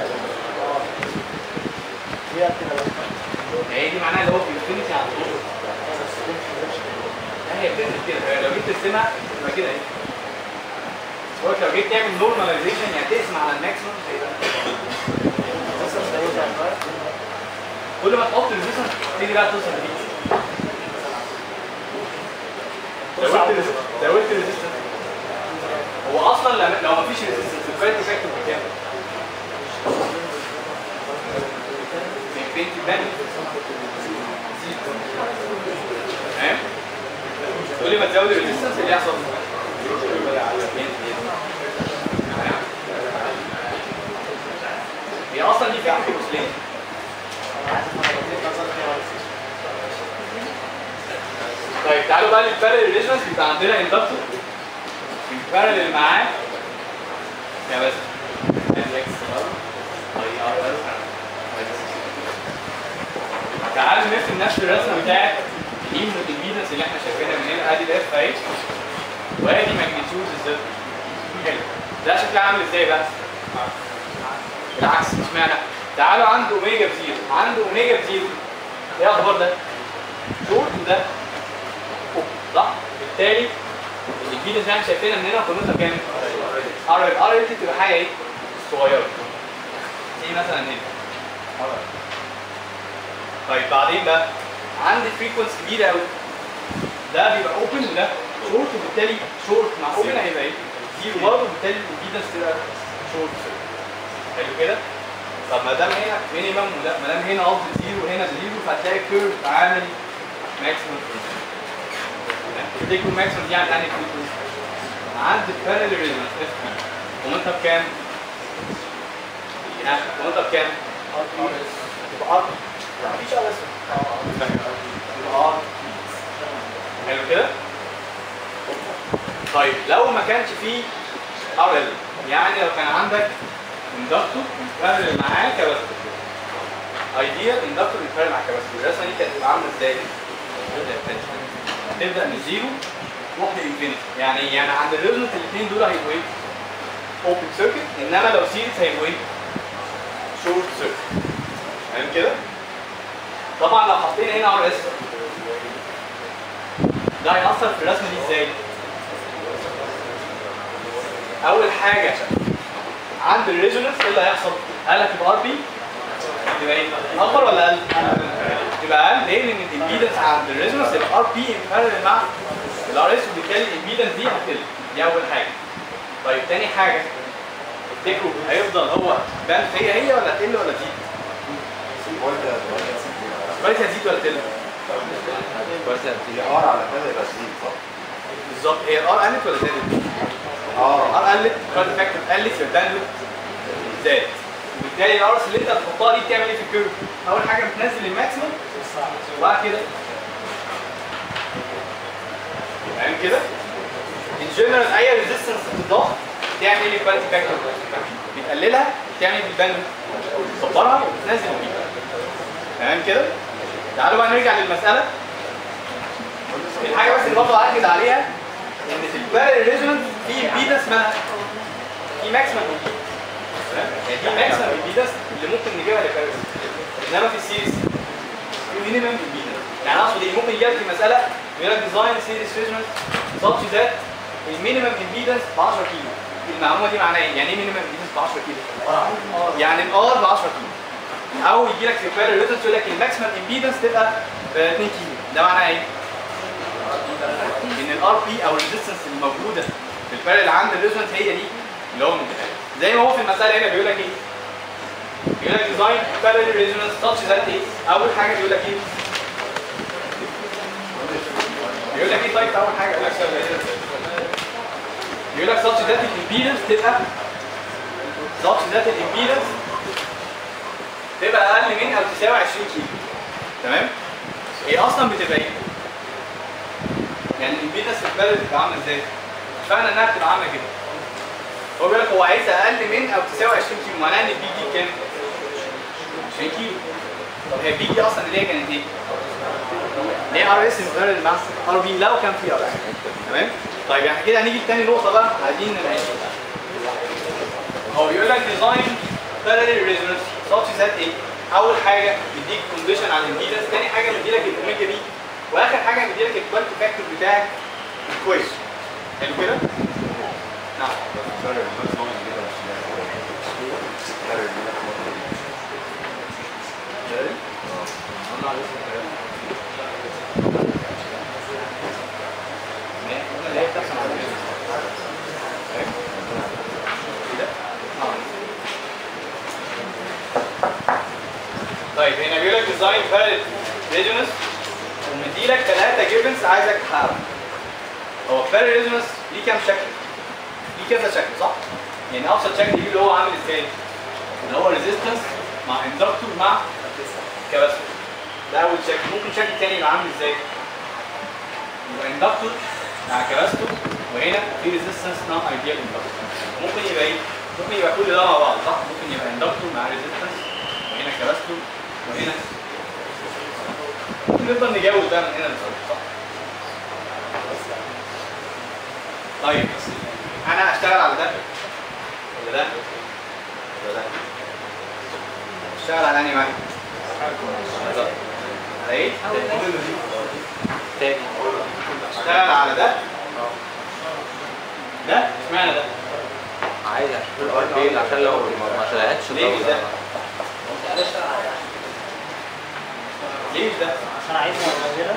هي دي معناها اللي هو في الانفينيتي على طول لا هي بتنزل كده لو جيت ترسمها يبقى كده اهي بقولك لو جيت تعمل نورماليزيشن يعني تقسم على الماكسيموم هيبقى كل ما تحط ريزيستنس تبتدي بقى توصل لدي زودت resistance- زودت ريزيستنس هو اصلا لما- لو مفيش ريزيستنس الفايت افكتيف بكام؟ من 20 بان تمام؟ كل ما تزود الريزيستنس اللي يحصل هي اصلا دي فيها حاجه مسلمه طيب تعالوا بقى للبارل ريزونانس يبقى عندنا اندكتور البارل معاه يا بس ادي اكس اي ار تعالوا نرسم نفس الرسمه بتاعت الانبوت امبيدنس اللي احنا شايفينها من هنا ادي الاف اهي وادي ماجنتيود الزد حلو ده شكلها عامل ازاي بقى؟ بالعكس اشمعنى؟ تعالوا عند اوميجا بزيرو عند اوميجا بزيرو ايه الاخبار ده؟ شورت وده فوق صح؟ بالتالي الامبيدنس اللي احنا شايفينها من هنا قيمتها كام؟ ار ال ار ال دي تبقى حاجه ايه؟ صغيره دي مثلا هنا طيب بعدين بقى عندي فريكونسي كبيره قوي ده بيبقى اوبن وده شورت وبالتالي شورت مع اوبن هيبقى ايه؟ زيرو برضه وبالتالي الامبيدنس تبقى شورت حلو كده؟ طب ما دام هنا مينيمم وده ما دام هنا قصدي زيرو وهنا زيرو فهتلاقي الكيرف عامل ماكسيمم تفتكروا ماكسيمم دي يعني انهي فريكونسي؟ عند البارallel ريزونانس اف بي قيمتها بكام؟ ها قيمتها بكام؟ تبقى ار مفيش ار تبقى ار حلو كده؟ طيب لو ما كانش فيه ار ال يعني لو كان عندك اندكتور متبرر معاه كباستور ايديال اندكتور متبرر مع كباستور الرسمه دي كانت تبقى عامله ازاي؟ تبدا من زيرو تروح لانفينيتي يعني يعني عند الريزونت الاثنين دول هيبقوا ايه؟ اوبن سيركت انما لو سيريز هيبقوا ايه؟ شورت سيركت فاهم كده؟ طبعا لو حطينا هنا ار اس ده هيأثر في الرسمه دي ازاي؟ اول حاجه عند الريزونانس ايه اللي هيحصل؟ هل هتبقى ار بي؟ تبقى ايه؟ اكبر ولا اقل؟ تبقى اقل ليه؟ لان الامبيدنس عند الريزونانس يبقى ار بي امبارل مع الار اس وبالتالي الامبيدنس دي هتقل دي اول حاجه. طيب تاني حاجه تفتكروا هيفضل هو بان هي هي ولا تقل ولا تزيد؟ كويس هتزيد ولا تقل؟ هي ار على كده يبقى سليم صح؟ بالظبط هي الار قلت ولا زادت؟ اه ار قلت كارد فاكتور قلت يبقى الباندويث زاد وبالتالي الارس اللي انت هتحطها دي بتعمل ايه في الكيرف؟ اول حاجه بتنزل الماكسيموم وبعد كده فاهم كده؟ ان جنرال اي ريزيستنس بتضاف تعمل ايه الكواليتي فاكتور؟ بتقللها تعمل ايه بالباندويث؟ تكبرها وتنزل بيها تمام كده؟ تعالوا بقى نرجع للمساله الحاجه بس اللي برضه هاكد عليها ان في البارل ريزونانس في امبيدنس اسمها في ماكسيمم يعني في ماكسيمم امبيدنس اللي ممكن نجيبها للبارل انما في السيريز في مينيمم امبيدنس يعني اقصد ايه ممكن يجي لك في مساله يقول لك ديزاين سيريز ريزونانس such that المينيمم امبيدنس ب 10 كيلو المعلومه دي معناها ايه؟ يعني ايه مينيمم امبيدنس ب 10 كيلو؟ يعني الار ب 10 كيلو او يجي لك في البارل ريزونانس يقول لك الماكسيمم امبيدنس تبقى ب 2 كيلو ده معناها ايه؟ ان الار بي او الريزستنس الموجوده في البارل عند الريزونانس هي دي اللي هو مديها زي ما هو في المساله هنا بيقول لك ايه؟ بيقول لك ديزاين بارل ريزونانس such that ايه؟ اول حاجه بيقول لك ايه؟ بيقول لك ايه طيب اول حاجه يقول لك بيقول لك such that الامبيدنس تبقى such that الامبيدنس تبقى اقل من او تساوي 20 كيلو تمام؟ هي اصلا بتبقى ايه؟ يعني الامبيدنس في البلد بتبقى عامله ازاي؟ اتفقنا انها بتبقى عامله كده هو بيقول لك هو عايزها اقل من او تساوي 20 كيلو معناها ان البي دي كام؟ 20 كيلو طب هي البي دي اصلا اللي هي كانت ايه؟ ليه ار اس مقرر الماس ار بي لو كان في ار اس تمام طيب احنا كده هنيجي لتاني نقطه بقى عايزين نلاقيها هو بيقول لك ديزاين باراليل ريزونانس such that ايه اول حاجه بيديك كونديشن على الامبيدنس تاني حاجه بيديلك الاوميجا بي واخر حاجه بيديلك الكواليتي فاكتور بتاعك كويس حلو كده نعم اللي هي بتحصل على الريزونانس. فاهم؟ كده؟ آه. طيب هنا بيقول لك ديزاين فاليد ريزونانس ومديلك ثلاثه جيفنز عايزك تحققهم هو فاليد ريزونانس ليه كام شكل؟ ليه كذا شكل صح؟ يعني ابسط شكل يجي اللي هو عامل ازاي؟ اللي هو ريزيستنس مع اندكتور مع كاباسيتور ده اول شكل ممكن شكل تاني يبقى عامل ازاي؟ يبقى اندكتور مع كاباسيتور وهنا في ريزيستنس نون ايديال اندكتور ممكن يبقى ايه؟ ممكن يبقى كل ده مع بعض صح؟ ممكن يبقى اندكتور مع ريزيستنس وهنا كاباسيتور وهنا ممكن نفضل نجاوب ده من هنا للصبح صح؟ طيب انا هشتغل على ده ولا ده ولا ده اشتغل على انهي واحد؟ على ايه؟ تاني اشتغل على ده ده اشمعنى ده؟ عايز عشان ليه عشان لو ما ما شرعتش ليه مش ده؟ ليه مش ده؟ عشان عايز هنا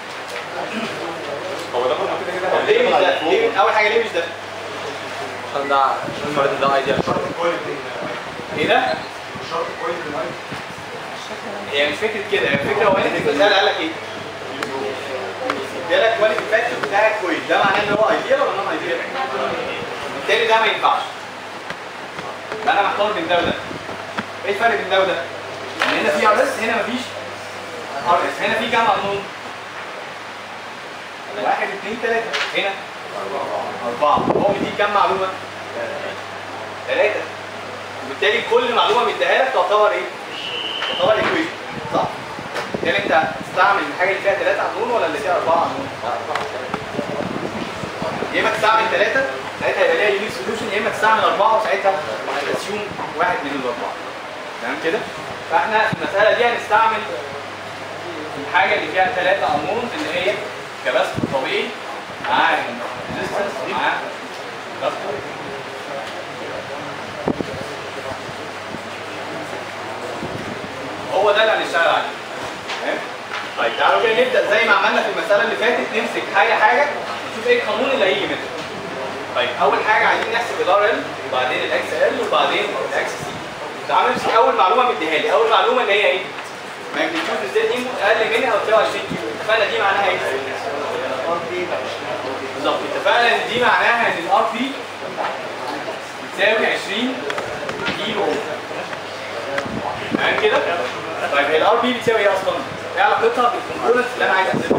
هو ده كده كده طب ليه مش ده؟ ليه اول حاجه ليه مش ده؟ عشان ده عشان المريض ده ايديال ايه ده؟ شرط كويس للمايك هي مش فكره كده هي الفكره هو هنا في المثال قال لك ايه؟ ادالك كواليتي فاكتور بتاعك كويس ده معناه ان هو ايديال ولا نون ايديال؟ بالتالي ده ما ينفعش يبقى انا محتار بين ده وده ايه الفرق بين ده وده؟ ان هنا في ار اس هنا مفيش ار اس هنا في كام قانون؟ واحد اثنين ثلاثة هنا أربعة هو مديك كام معلومة؟ ثلاثة وبالتالي كل معلومة مديها لك تعتبر إيه؟ تعتبر ايكويشن صح؟ بالتالي أنت تستعمل الحاجة اللي فيها ثلاثة قانون ولا اللي فيها أربعة قانون؟ يا إما تستعمل ثلاثة ساعتها يبقى ليها يونيك سوليوشن يا إما تستعمل أربعة وساعتها هتسيوم واحد من الأربعة تمام كده؟ فإحنا في المسألة دي هنستعمل الحاجة اللي فيها ثلاثة قانون اللي هي كباستور طبيعي مع ريزيستنس مع كاستور هو ده اللي هنشتغل عليه تمام طيب تعالوا كده نبدا زي ما عملنا في المساله اللي فاتت نمسك حاجه حاجه نشوف ايه القانون اللي هيجي منه طيب اول حاجه عايزين نحسب الار ال وبعدين الاكس ال وبعدين الاكس سي تعالوا نمسك اول معلومه مديها لي اول معلومه اللي هي ايه ماجنتيود الزد دي اقل منها او تساوي 20 كيلو اتفقنا دي معناها ايه بالظبط اتفقنا ان دي معناها ان الار بي بتساوي 20 كيلو اوم تمام كده طيب هي الار بي بتساوي ايه اصلا ايه علاقتها بالكومبوننتس اللي انا عايز احسبها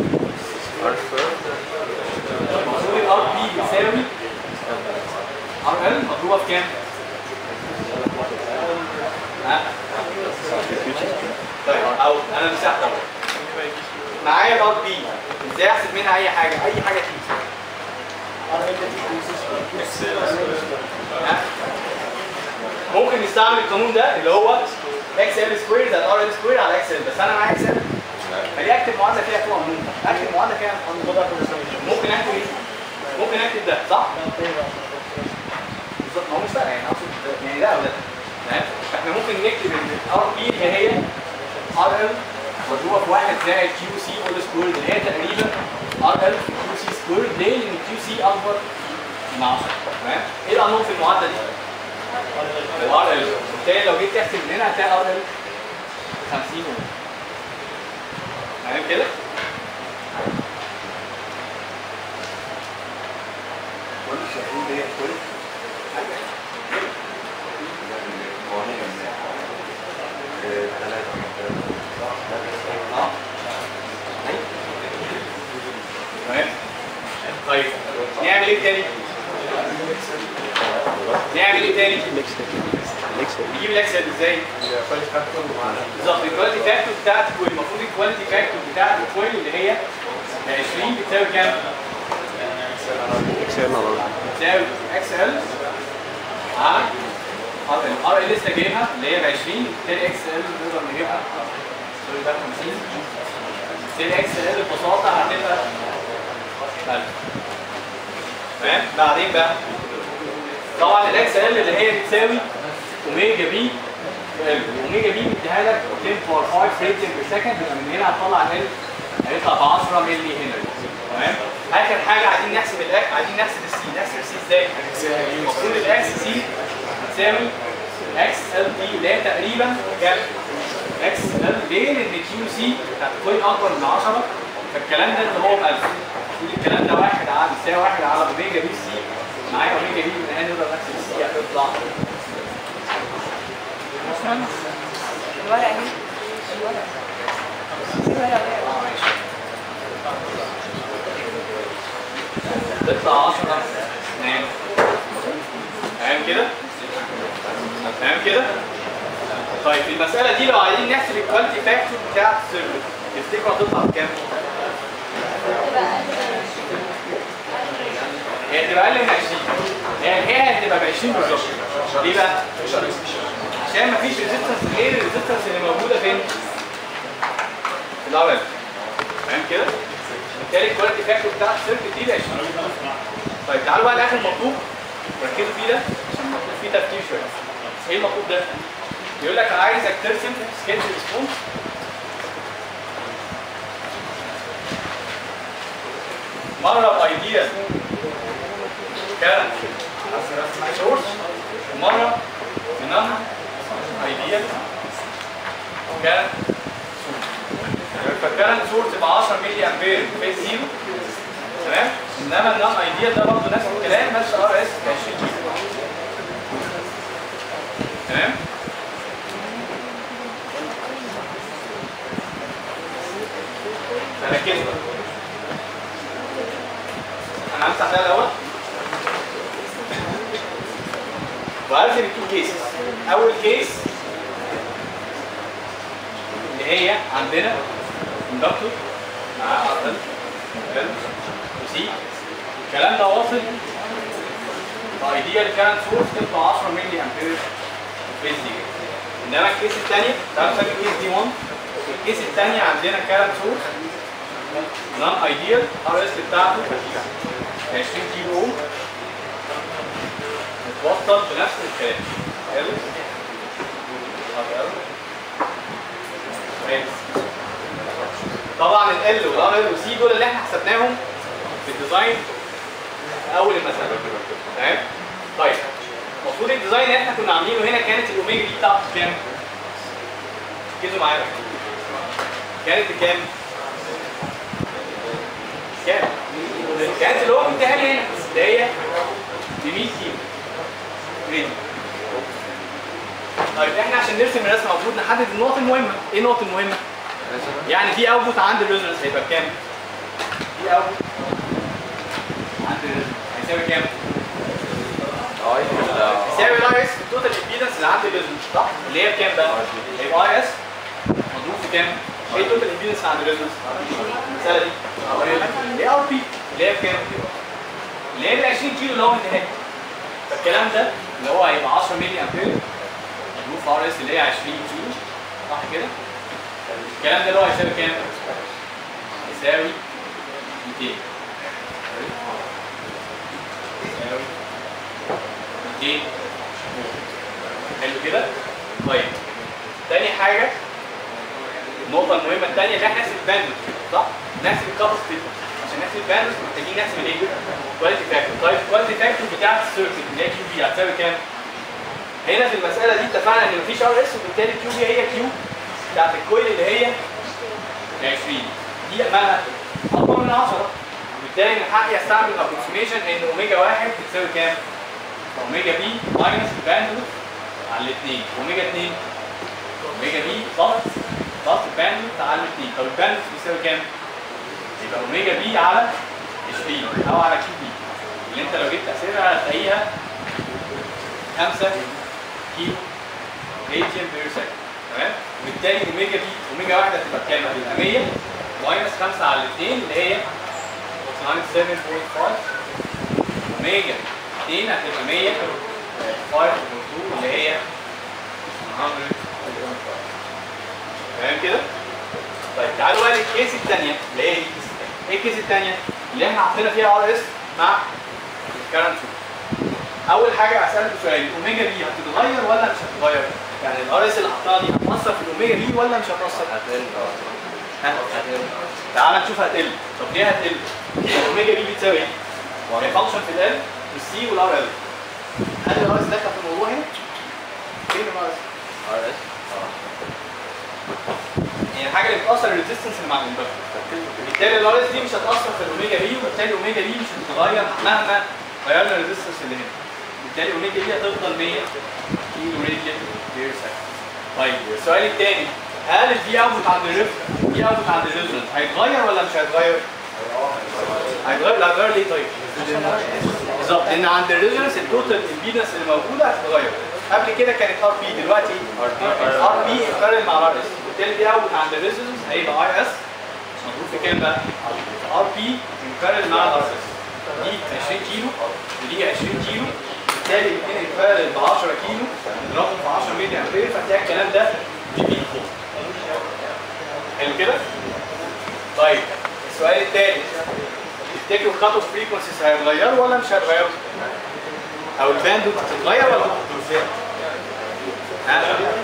المفروض الار بي بتساوي ار ال مضروبه في كام ها طيب او انا مسحت اهو معايا الار بي ازاي احسب منها اي حاجه اي حاجه تيجي ها؟ ممكن نستعمل القانون ده اللي هو اكس ال سكوير زائد ار ال سكوير على اكس ال بس انا معايا اكس ال خليه اكتب معادله فيها قوه عموما اكتب معادله فيها ممكن اكتب ايه؟ ممكن اكتب ده صح؟ بالظبط ما هو مش فارقه يعني اقصد يعني ده او ده تمام فاحنا ممكن نكتب ان ار بي اللي هي ار ال مضروبه في 1 زائد كيو سي اول سكوير اللي هي تقريبا ار ال كيو سي سكوير ليه؟ لان كيو سي اكبر من 10 تمام؟ ايه القانون في المعادله دي؟ الار ال بالتالي لو جيت تحسب من هنا هتلاقي ار ال 50 اوم تمام كده؟ اه تمام طيب نعمل ايه تاني؟ نعمل ايه تاني؟ نجيب الاكسل ازاي؟ بالظبط الكواليتي فاكتور بتاعت الكويل المفروض الكواليتي فاكتور بتاعت الكويل اللي هي 20 بتساوي كام؟ بتساوي اكس ال على ار ال ار ال لسه جايبها اللي هي ب 20 بالتالي اكس ال نقدر نجيبها سوري ده 50 بالتالي اكس ال ببساطه هتبقى 1000 تمام بعدين بقى طبعا الاكس ال اللي هي بتساوي اوميجا بي ال اوميجا بي مديها لك 10 باور 5 راديان بير سكند يبقى من هنا هتطلع ال هيطلع ب 10 ملي هنري تمام اخر حاجه عايزين نحسب الاك عايزين نحسب السي نحسب السي ازاي؟ المفروض الاكس سي بتساوي اكس ال دي اللي هي تقريبا كام؟ اكس ال ليه؟ لان كيو سي هتكون اكبر من 10 فالكلام ده اللي هو ب 1000 تقول الكلام ده واحد على بيساوي واحد على اوميجا بي سي معايا اوميجا بي من هنا نقدر نحسب السي هتطلع باشمهندس الورقة اهي الورقة في ورقة تطلع 10 تمام تمام كده تمام كده طيب في المسألة دي لو عايزين نحسب الكواليتي فاكتور بتاع السيرفر تفتكروا هتطلع بكام؟ هي هتبقى أقل من 20 يعني هي هتبقى ب 20 بالظبط ليه بقى؟ عشان مفيش ريزيستنس غير الريزيستنس اللي موجودة فين؟ في الأول تمام كده؟ بالتالي الكواليتي فاكتور بتاع السيرفر دي ب 20 طيب تعالوا بقى لاخر مطلوب ركزوا فيه ده عشان مطلوب فيه تفكير شويه ايه المطلوب ده؟ بيقول لك عايزك ترسم سكتش ريسبونس مره بايديا كان سورس ومره بنان ايديا كان فالكارنت سورس ب 10 ملي امبير فيز زيرو تمام انما النون ايديا ده برضه نفس الكلام بس ار اس 20 كيلو تمام فركزوا بقى. انا همسح ده الاول وهرسم التو كيسز اول كيس اللي هي عندنا اندكتور مع ار ال ال وسي الكلام ده واصل بايديال كارنت سورس تبقى 10 ملي امبير فيز دي انما الكيس الثانيه تعالوا نسمي الكيس دي 1 الكيس الثانيه عندنا كارنت سورس نون ايديال ار اس بتاعته 20 كيلو اوم متوصل بنفس الكلام حلو كويس. طبعا ال والار ال والسي دول اللي احنا حسبناهم في الديزاين في اول المساله تمام طيب المفروض الديزاين اللي احنا كنا عاملينه هنا كانت الاوميجا دي بتاعته بكام؟ ركزوا معايا بقى. كانت بكام؟ كام؟ كانت اللي هو مديها لي هنا اللي هي ب 100 كيلو ريدي طيب احنا عشان نرسم الرسمه المفروض نحدد النقط المهمه، ايه النقط المهمه؟ يعني في اوتبوت عند الريزونانس هيبقى بكام؟ في اوتبوت عند الريزونانس هيساوي كام؟ يساوي الاي اس التوتال امبيدنس اللي عند الريزونانس صح؟ اللي هي بكام بقى؟ هيبقى اي اس مضروب في كام؟ ايه التوتال امبيدنس اللي عند الريزونانس؟ المساله دي اللي هي ار بي اللي هي بكام؟ اللي هي ال 20 كيلو اللي هو النهائي فالكلام ده اللي هو هيبقى 10 ملي امبير الروف ار اس اللي هي 20 كيلو صح كده؟ الكلام ده اللي هو هيساوي كام؟ يساوي 200 يساوي 200 حلو كده؟ طيب تاني حاجة النقطة المهمة الثانية اللي احنا نحسب الباندوث صح؟ نحسب الكاباسيتي عشان نحسب الباندوث محتاجين نحسب الايه؟ كواليتي فاكتور طيب الكواليتي فاكتور بتاعت السيركت اللي هي كيو بي هتساوي كام؟ هنا في المسألة دي اتفقنا ان مفيش ار اس وبالتالي كيو بي هي كيو بتاعت الكويل اللي هي 20 دي مالها اكبر من 10 وبالتالي من حقي استعمل ابروكسيميشن ان اوميجا 1 بتساوي كام؟ اوميجا بي ماينس الباندوث على الاثنين اوميجا 2 اوميجا بي بلس بلس الباندوث على الاثنين طب الباندوث بيساوي كام؟ يبقى اوميجا بي على 20 او على كيو بي اللي انت لو جيت تحسبها هتلاقيها 5 كيلو راديان بير سكند تمام؟ وبالتالي اوميجا بي اوميجا واحده هتبقى بكام؟ هتبقى 100 ماينس 5 على الاثنين اللي هي 97.5 اوميجا 2 هتبقى 100 5.2 اللي هي 100 تمام كده؟ طيب تعالوا بقى للكيس الثانيه اللي هي دي ايه الكيس الثانيه؟ اللي احنا حطينا فيها ار اس مع الكرنت اول حاجه هسالك سؤال الاوميجا بي هتتغير ولا مش هتتغير؟ يعني الار اس اللي حطها دي هتاثر في الاوميجا بي ولا مش هتاثر؟ هتقل ها؟ تعال نشوف هتقل طب ليه هتقل؟ الاوميجا بي بتساوي ايه؟ هي فانكشن في ال والسي والار ال هل الار اس داخل في الموضوع هنا؟ فين الار اس؟ ار اس يعني الحاجه اللي بتاثر الريزستنس اللي مع الانبكتور بالتالي الار اس دي مش هتاثر في الاوميجا بي وبالتالي الاوميجا بي مش هتتغير مهما غيرنا الريزستنس اللي هنا بالتالي الاوميجا بي هتفضل 100 كيلو راديان بير سكند طيب السؤال الثاني هل الفي اوتبوت عند الريف الفي اوتبوت عند الريزونانس هيتغير ولا مش هيتغير؟ هيتغير لا هيتغير ليه طيب؟ بالظبط لان عند الريزونانس التوتال امبيدنس اللي موجوده هتتغير قبل كده كانت ار بي دلوقتي ار بي يقارن مع ار اس بالتالي دي اوت عند الريزونانس هيبقى اي اس مضروب في كام بقى؟ ار بي يقارن مع الار اس دي 20 كيلو ودي 20 كيلو بالتالي الاثنين يقارن ب 10 كيلو نضربهم في 10 ملي امبير فتلاقي الكلام ده بيبي فوق حلو كده؟ طيب السؤال الثالث تفتكروا الكات اوف فريكونسيز هيتغيروا ولا مش هيتغيروا؟ او الباند هتتغير ولا هتتغير؟ ها؟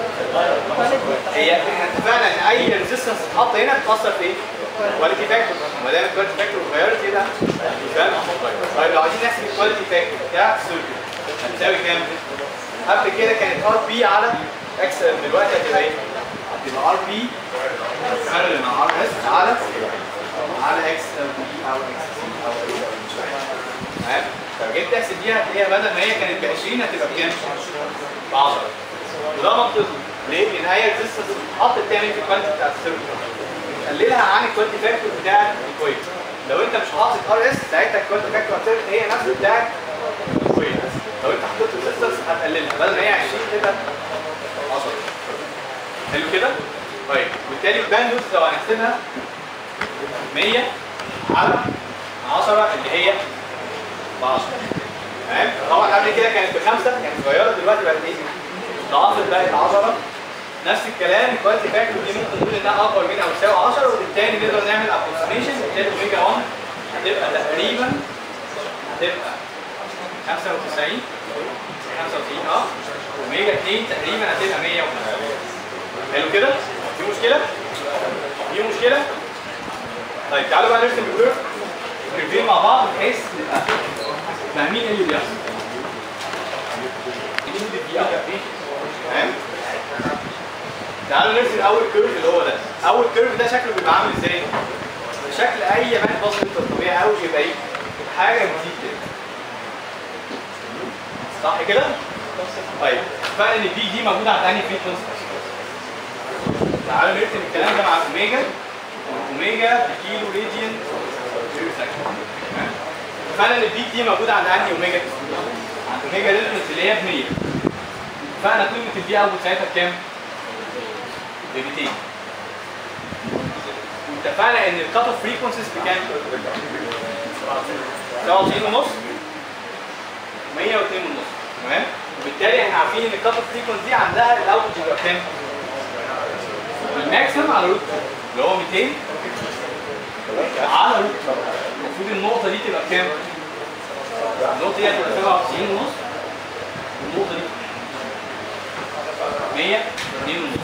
هي احنا اتفقنا ان اي ريزيستنس تتحط هنا بتاثر في ايه؟ كواليتي فاكتور ما دام الكواليتي فاكتور اتغيرت يبقى الباند هتتغير طيب لو عايزين نحسب الكواليتي فاكتور بتاع السيركت هتساوي كام؟ قبل كده كانت ار بي على اكس دلوقتي هتبقى ايه؟ هتبقى ار بي parallel مع ار اس على على اكس بي او اكس سي او تمام لو جيت تحسب دي هتلاقيها بدل ما هي كانت ب 20 هتبقى بكام؟ ب 10 وده منطقي ليه؟ لان هي الريزستنس بتتحط بتعمل في الكواليتي بتاع السيركت بتقللها عن الكواليتي فاكتور بتاع الكويل لو انت مش حاطط ار اس ساعتها الكواليتي فاكتور هتبقى هي نفس بتاعت الكويل لو انت حطيت ريزستنس هتقللها بدل ما هي 20 تبقى 10 حلو كده؟ طيب وبالتالي الباندوث لو هنحسبها 100 على 10 اللي هي ب 10 تمام طبعا قبل كده كانت بخمسه كانت صغيره دلوقتي بقت ايه؟ ضعفت بقت 10 نفس الكلام الكواليتي فاكتور دي ممكن نقول انها اكبر من او تساوي 10 وبالتالي نقدر نعمل ابروكسيميشن بالتالي اوميجا 1 هتبقى تقريبا هتبقى 95 95 اه اوميجا 2 تقريبا هتبقى 150 حلو كده؟ في مشكلة؟ في مشكلة؟ طيب تعالوا بقى نرسم الكيرف الكيرفين مع بعض بحيث نبقى فاهمين ايه اللي بيحصل. تمام؟ تعالوا نرسم اول كيرف اللي هو ده. اول كيرف ده شكله بيبقى عامل ازاي؟ شكل اي مان بسيط الطبيعي قوي يبقى ايه؟ حاجه بتزيد كده. صح كده؟ طيب اتفقنا ان البي دي موجوده عند انهي فريكونسي؟ تعالوا نرسم الكلام ده مع الاوميجا الاوميجا بكيلو راديان بير سكند تمام اتفقنا ان البيك دي موجوده عند انهي اوميجا؟ عند اوميجا ريزونانس اللي هي ب 100 اتفقنا قيمه البي اوت ساعتها بكام؟ ب 200 واتفقنا ان الكات اوف فريكونسيز بكام؟ 97 ونص 102 ونص تمام وبالتالي احنا عارفين ان الكات اوف فريكونسي دي عندها الاوتبوت يبقى كام؟ الماكسيمم على روت 2 اللي هو 200 على روت 2 المفروض النقطه دي تبقى بكام؟ النقطه دي هتبقى 97 ونص والنقطه دي 102 ونص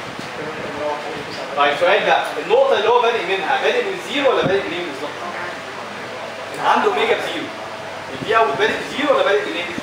طيب سؤال بقى النقطة اللي هو بادئ منها بادئ من زيرو ولا بادئ منين بالظبط؟ عنده اوميجا بزيرو البي اوت بادئ بزيرو ولا بادئ منين؟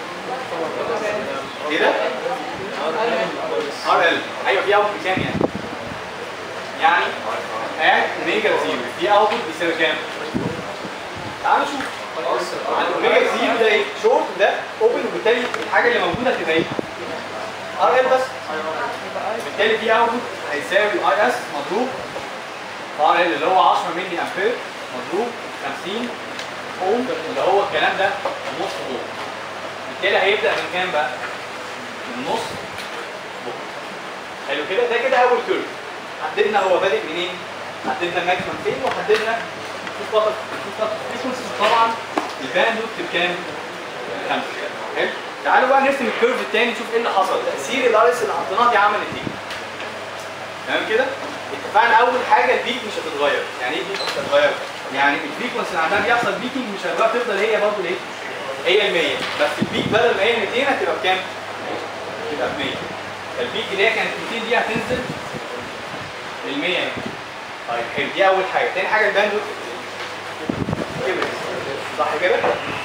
ايه ده؟ ار ال ايوه بي اوت بكام يعني؟ يعني اد اوميجا بزيرو بي اوت بيساوي كام؟ تعالوا نشوف عند اوميجا بزيرو ده ايه؟ شورت ده اوبن وبالتالي الحاجة اللي موجودة هتبقى ايه؟ ار ال بس بالتالي دي اوتبوت هيساوي اي اس مضروب ار ال اللي هو 10 ملي امبير مضروب 50 اوم اللي هو الكلام ده نص اوم بالتالي هيبدا من كام بقى؟ من نص اوم حلو كده ده كده اول كيرف حددنا هو بادئ منين؟ حددنا الماكسيمم فين وحددنا شوف خطط شوف خطط فريكونسيز طبعا الباند ويدث بكام؟ خمسه حلو تعالوا بقى نرسم الكيرف الثاني نشوف ايه اللي حصل تاثير الار اس اللي حطيناها دي عملت ايه تمام كده اتفقنا اول حاجه البيك مش هتتغير يعني ايه البيك مش هتتغير يعني الفريكونسي اللي عندها بيحصل بيكينج مش هتبقى تفضل هي برضه الايه هي ال 100 بس البيك بدل ما هي 200 هتبقى بكام تبقى ب 100 فالبيك اللي هي كانت 200 دي هتنزل ال 100 هنا طيب حلو دي اول حاجه تاني حاجه الباندويث كبرت صح كده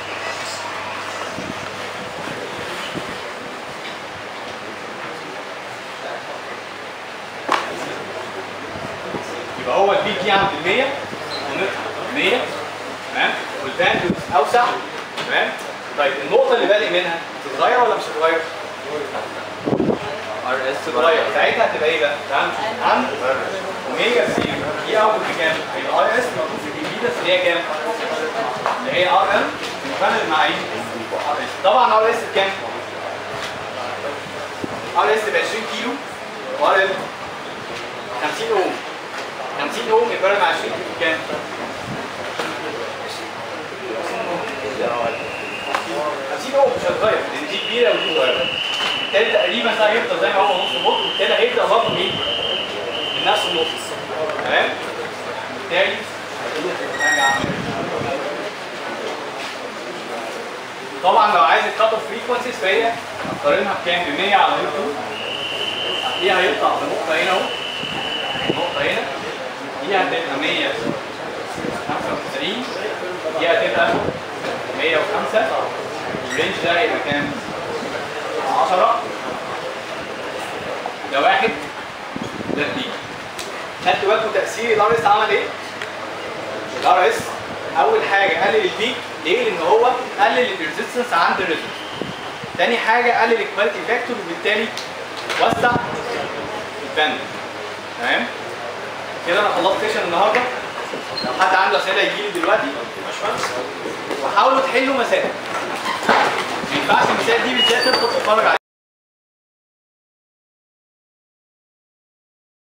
يبقى هو البيك دي عند ال 100 ونطلع 100 تمام والباندويث اوسع تمام طيب النقطه اللي بادئ منها تتغير ولا مش هتتغير؟ ار اس تتغير ساعتها هتبقى ايه بقى؟ تعال نشوف عند اوميجا سي دي اول بكام؟ يبقى اي اس موجود في الجديده اللي هي كام؟ اللي هي ار ام مكمل مع ايه؟ ار اس طبعا ار اس بكام؟ ار اس ب 20 كيلو وار ال 50 اوم 50 اوم يتفرق مع 20 كيلو بكام؟ 50 اوم مش هتتغير لان دي كبيره ودي صغيره بالتالي تقريبا ده هيفضل زي ما هو نص بوت وبالتالي هيبدا برضه ايه؟ من نفس النص تمام؟ بالتالي طبعا لو عايز الكات اوف فريكونسيز فهي هقارنها بكام؟ ب 100 على روت 2 دي هيطلع بنقطه هنا اهو نقطه هنا دي هتبقى 195 دي هتبقى 105 الرينج ده هيبقى كام؟ 10 ده واحد ده اتنين خدتوا بالكم تأثير الار اس عمل ايه؟ الار اس أول حاجة قلل البيك ليه؟ لأن هو قلل الريزستنس عند الريزم تاني حاجة قلل الكواليتي فاكتور وبالتالي وسع الباند تمام؟ كده أنا خلصت سيشن النهاردة لو حد عنده أسئلة يجي لي دلوقتي وحاولوا تحلوا مسائل ما ينفعش المسائل دي بالذات تفضل تتفرج عليها